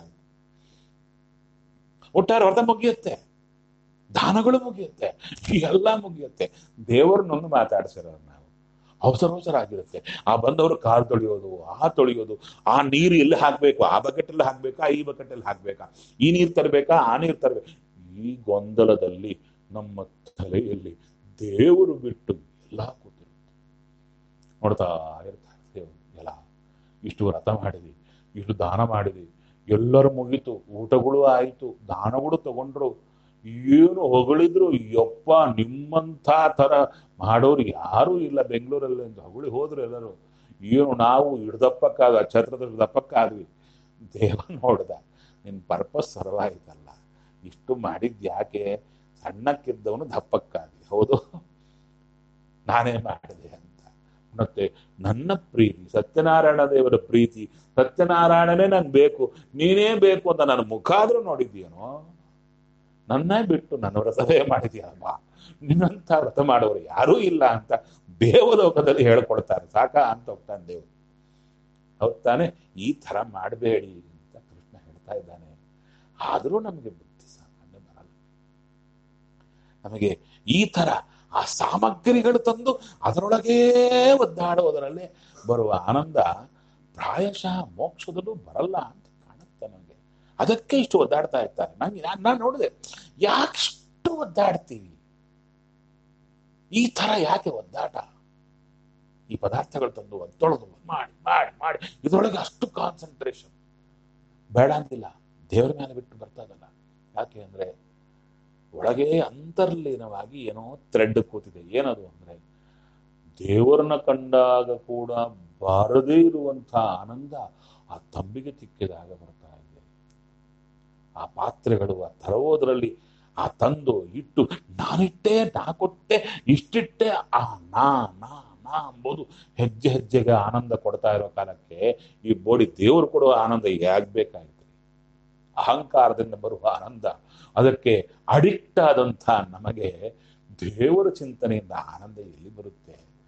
Speaker 1: ಒಟ್ಟಾರೆ ವ್ರತ ಮುಗಿಯುತ್ತೆ ದಾನಗಳು ಮುಗಿಯುತ್ತೆ ಎಲ್ಲ ಮುಗಿಯುತ್ತೆ ದೇವರನ್ನೊಂದು ಮಾತಾಡ್ಸಿರೋರು ನಾವು ಅವಸರ ಅವಸರ ಆಗಿರುತ್ತೆ ಆ ಬಂದವರು ಕಾಲು ತೊಳೆಯೋದು ಆ ತೊಳೆಯೋದು ಆ ನೀರು ಎಲ್ಲಿ ಹಾಕ್ಬೇಕು ಆ ಬಕೆಟ್ ಅಲ್ಲಿ ಹಾಕ್ಬೇಕಾ ಈ ಬಕೆಟ್ ಅಲ್ಲಿ ಹಾಕ್ಬೇಕಾ ಈ ನೀರು ತರಬೇಕಾ ಆ ನೀರು ತರಬೇಕು ಈ ಗೊಂದಲದಲ್ಲಿ ನಮ್ಮ ತಲೆಯಲ್ಲಿ ದೇವರು ಬಿಟ್ಟು ಎಲ್ಲ ಕೂತಿರುತ್ತೆ ನೋಡ್ತಾ ಇರ್ತಾರೆ ದೇವರು ಎಲ್ಲ ಇಷ್ಟು ವ್ರತ ಮಾಡಿದ್ವಿ ಇಷ್ಟು ದಾನ ಮಾಡಿದ್ವಿ ಎಲ್ಲರೂ ಮುಗೀತು ಊಟಗಳು ಆಯಿತು ದಾನಗಳು ತಗೊಂಡ್ರು ಏನು ಹೊಗಳಿದ್ರು ಯಪ್ಪ ನಿಮ್ಮಂಥ ತರ ಮಾಡೋರು ಯಾರೂ ಇಲ್ಲ ಬೆಂಗಳೂರಲ್ಲಿ ಅಂತ ಹೊಗಳಿ ಹೋದ್ರು ಎಲ್ಲರೂ ಏನು ನಾವು ಹಿಡ್ದಪ್ಪಕ್ಕಾಗ ಛತ್ರದ ಹಿಡ್ದಪ್ಪಕ್ಕಾದ್ವಿ ದೇವ ನೋಡ್ದ ನಿನ್ ಪರ್ಪಸ್ ಸರ್ವಾಯ್ತಲ್ಲ ಇಷ್ಟು ಮಾಡಿದ್ ಯಾಕೆ ಸಣ್ಣಕ್ಕಿದ್ದವನು ದಪ್ಪಕ್ಕಾಗಿ ಹೌದು ನಾನೇ ಮಾಡಿದೆ ಅಂತ ಮತ್ತೆ ನನ್ನ ಪ್ರೀತಿ ಸತ್ಯನಾರಾಯಣ ದೇವರ ಪ್ರೀತಿ ಸತ್ಯನಾರಾಯಣನೇ ನಂಗೆ ಬೇಕು ನೀನೇ ಬೇಕು ಅಂತ ನನ್ನ ಮುಖ ಆದ್ರೂ ನೋಡಿದ್ಯೇನೋ ನನ್ನೇ ಬಿಟ್ಟು ನನ್ನ ವ್ರತವೇ ಮಾಡಿದ್ಯಲ್ವಾ ನಿನ್ನಂತ ವ್ರತ ಮಾಡೋರು ಯಾರೂ ಇಲ್ಲ ಅಂತ ದೇವಲೋಕದಲ್ಲಿ ಹೇಳ್ಕೊಡ್ತಾರೆ ಸಾಕ ಅಂತ ಹೋಗ್ತಾನೆ ದೇವರು ಹೌದ್ ತಾನೆ ಈ ತರ ಮಾಡಬೇಡಿ ಅಂತ ಕೃಷ್ಣ ಹೇಳ್ತಾ ಇದ್ದಾನೆ ಆದರೂ ನಮಗೆ ಬುದ್ಧಿ ಸಾಮಾನ್ಯ ಬರಲ್ಲ ನಮಗೆ ಈ ತರ ಆ ಸಾಮಗ್ರಿಗಳು ತಂದು ಅದರೊಳಗೇ ಒದ್ದಾಡೋದರಲ್ಲೇ ಬರುವ ಆನಂದ ಪ್ರಾಯಶಃ ಮೋಕ್ಷದಲ್ಲೂ ಬರಲ್ಲ ಅಂತ ಕಾಣುತ್ತೆ ನನಗೆ ಅದಕ್ಕೆ ಇಷ್ಟು ಒದ್ದಾಡ್ತಾ ಇರ್ತಾರೆ ನಂಗೆ ನಾನು ನೋಡಿದೆ ಯಾಕಿಷ್ಟು ಒದ್ದಾಡ್ತೀವಿ ಈ ತರ ಯಾಕೆ ಒದ್ದಾಟ ಈ ಪದಾರ್ಥಗಳು ತಂದು ಒದ್ದೊಳದು ಮಾಡಿ ಮಾಡಿ ಮಾಡಿ ಇದರೊಳಗೆ ಅಷ್ಟು ಕಾನ್ಸಂಟ್ರೇಷನ್ ಬೇಡ ಅಂತಿಲ್ಲ ದೇವರ ಮೇಲೆ ಬಿಟ್ಟು ಬರ್ತದಲ್ಲ ಯಾಕೆ ಅಂದ್ರೆ ಒಳಗೆ ಅಂತರ್ಲೀನವಾಗಿ ಏನೋ ಥ್ರೆಡ್ ಕೂತಿದೆ ಏನದು ಅಂದ್ರೆ ದೇವರನ್ನ ಕಂಡಾಗ ಕೂಡ ಬಾರದೇ ಇರುವಂತಹ ಆನಂದ ಆ ತಂಬಿಗೆ ತಿಕ್ಕಿದಾಗ ಬರ್ತಾ ಇದೆ ಆ ಪಾತ್ರೆಗಳು ಆ ತರವೋದ್ರಲ್ಲಿ ಆ ತಂದು ಇಟ್ಟು ನಾನಿಟ್ಟೆ ನಾ ಕೊಟ್ಟೆ ಇಷ್ಟಿಟ್ಟೆ ಆ ನಾ ನಾ ನಾ ಅಂಬೋದು ಹೆಜ್ಜೆ ಹೆಜ್ಜೆಗೆ ಆನಂದ ಕೊಡ್ತಾ ಇರೋ ಕಾಲಕ್ಕೆ ಈ ಬೋಡಿ ದೇವರು ಕೊಡುವ ಆನಂದ ಯಾಗ್ಬೇಕಾಯ್ತು ಅಹಂಕಾರದಿಂದ ಬರುವ ಆನಂದ ಅದಕ್ಕೆ ಅಡಿಕ್ಟ್ ಆದಂಥ ನಮಗೆ ದೇವರ ಚಿಂತನೆಯಿಂದ ಆನಂದ ಎಲ್ಲಿ ಬರುತ್ತೆ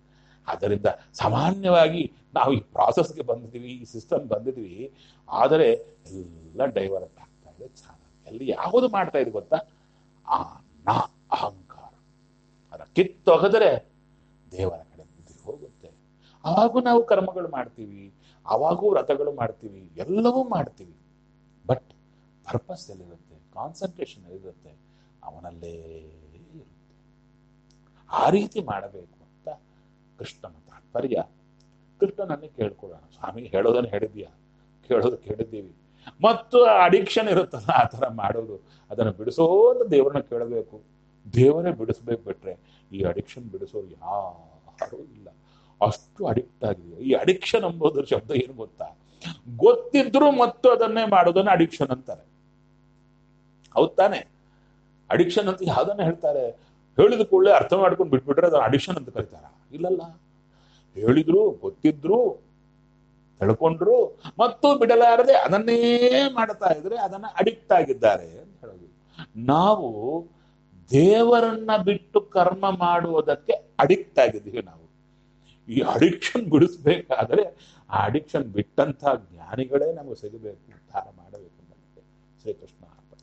Speaker 1: ಆದ್ದರಿಂದ ಸಾಮಾನ್ಯವಾಗಿ ನಾವು ಈ ಪ್ರಾಸೆಸ್ಗೆ ಬಂದಿದ್ದೀವಿ ಈ ಸಿಸ್ಟಮ್ ಬಂದಿದ್ವಿ ಆದರೆ ಎಲ್ಲ ಡೈವರ್ಟ್ ಆಗ್ತಾ ಇದೆ ಚೆನ್ನಾಗಿ ಎಲ್ಲಿ ಯಾವುದು ಮಾಡ್ತಾ ಇದೆ ಗೊತ್ತಾ ಆ ನಾ ಅಹಂಕಾರ ಅದರ ಕಿತ್ತೊಗೆದರೆ ದೇವರ ಕಡೆ ಬುದ್ಧಿ ಹೋಗುತ್ತೆ ಆವಾಗೂ ನಾವು ಕರ್ಮಗಳು ಮಾಡ್ತೀವಿ ಆವಾಗೂ ವ್ರತಗಳು ಮಾಡ್ತೀವಿ ಎಲ್ಲವೂ ಮಾಡ್ತೀವಿ ಬಟ್ ಪರ್ಪಸ್ ಎಲ್ಲಿರುತ್ತೆ ಕಾನ್ಸಂಟ್ರೇಷನ್ ಎಲ್ಲಿರುತ್ತೆ ಅವನಲ್ಲೇ ಇರುತ್ತೆ ಆ ರೀತಿ ಮಾಡಬೇಕು ಅಂತ ಕೃಷ್ಣನ ತಾತ್ಪರ್ಯ ಕೃಷ್ಣನನ್ನೇ ಕೇಳ್ಕೊಳ್ಳೋಣ ಸ್ವಾಮಿ ಹೇಳೋದನ್ನ ಹೇಳಿದ್ಯಾ ಕೇಳೋದು ಕೇಳಿದ್ದೀವಿ ಮತ್ತು ಅಡಿಕ್ಷನ್ ಇರುತ್ತಲ್ಲ ಆ ಥರ ಮಾಡೋದು ಅದನ್ನು ಬಿಡಿಸೋದು ದೇವರನ್ನ ಕೇಳಬೇಕು ದೇವರೇ ಬಿಡಿಸ್ಬೇಕು ಬಿಟ್ರೆ ಈ ಅಡಿಕ್ಷನ್ ಬಿಡಿಸೋರು ಯಾರೂ ಇಲ್ಲ ಅಷ್ಟು ಅಡಿಕ್ಟ್ ಆಗಿದೆ ಈ ಅಡಿಕ್ಷನ್ ಎಂಬುದರ ಶಬ್ದ ಏನು ಗೊತ್ತಾ ಗೊತ್ತಿದ್ರು ಮತ್ತು ಅದನ್ನೇ ಮಾಡೋದನ್ನ ಅಡಿಕ್ಷನ್ ಅಂತಾರೆ ಹೌದ್ ತಾನೆ ಅಡಿಕ್ಷನ್ ಅಂತ ಯಾವ್ದನ್ನ ಹೇಳ್ತಾರೆ ಹೇಳಿದ ಕೂಡಲೇ ಅರ್ಥ ಮಾಡ್ಕೊಂಡು ಬಿಟ್ಬಿಟ್ರೆ ಅದನ್ನ ಅಡಿಕ್ಷನ್ ಅಂತ ಕರೀತಾರ ಇಲ್ಲಲ್ಲ ಹೇಳಿದ್ರು ಗೊತ್ತಿದ್ರು ತಿಳ್ಕೊಂಡ್ರು ಮತ್ತು ಬಿಡಲಾರದೆ ಅದನ್ನೇ ಮಾಡ್ತಾ ಇದ್ರೆ ಅದನ್ನ ಅಡಿಕ್ಟ್ ಆಗಿದ್ದಾರೆ ಅಂತ ಹೇಳೋದು ನಾವು ದೇವರನ್ನ ಬಿಟ್ಟು ಕರ್ಮ ಮಾಡುವುದಕ್ಕೆ ಅಡಿಕ್ಟ್ ಆಗಿದ್ದೀವಿ ನಾವು ಈ ಅಡಿಕ್ಷನ್ ಬಿಡಿಸ್ಬೇಕಾದ್ರೆ ಆ ಅಡಿಕ್ಷನ್ ಬಿಟ್ಟಂತ ಜ್ಞಾನಿಗಳೇ ನಮಗೆ ಸಿಗಬೇಕು ಉದ್ಧಾರ ಮಾಡಬೇಕು ನನಗೆ ಶ್ರೀಕೃಷ್ಣ ಅರ್ಪಣ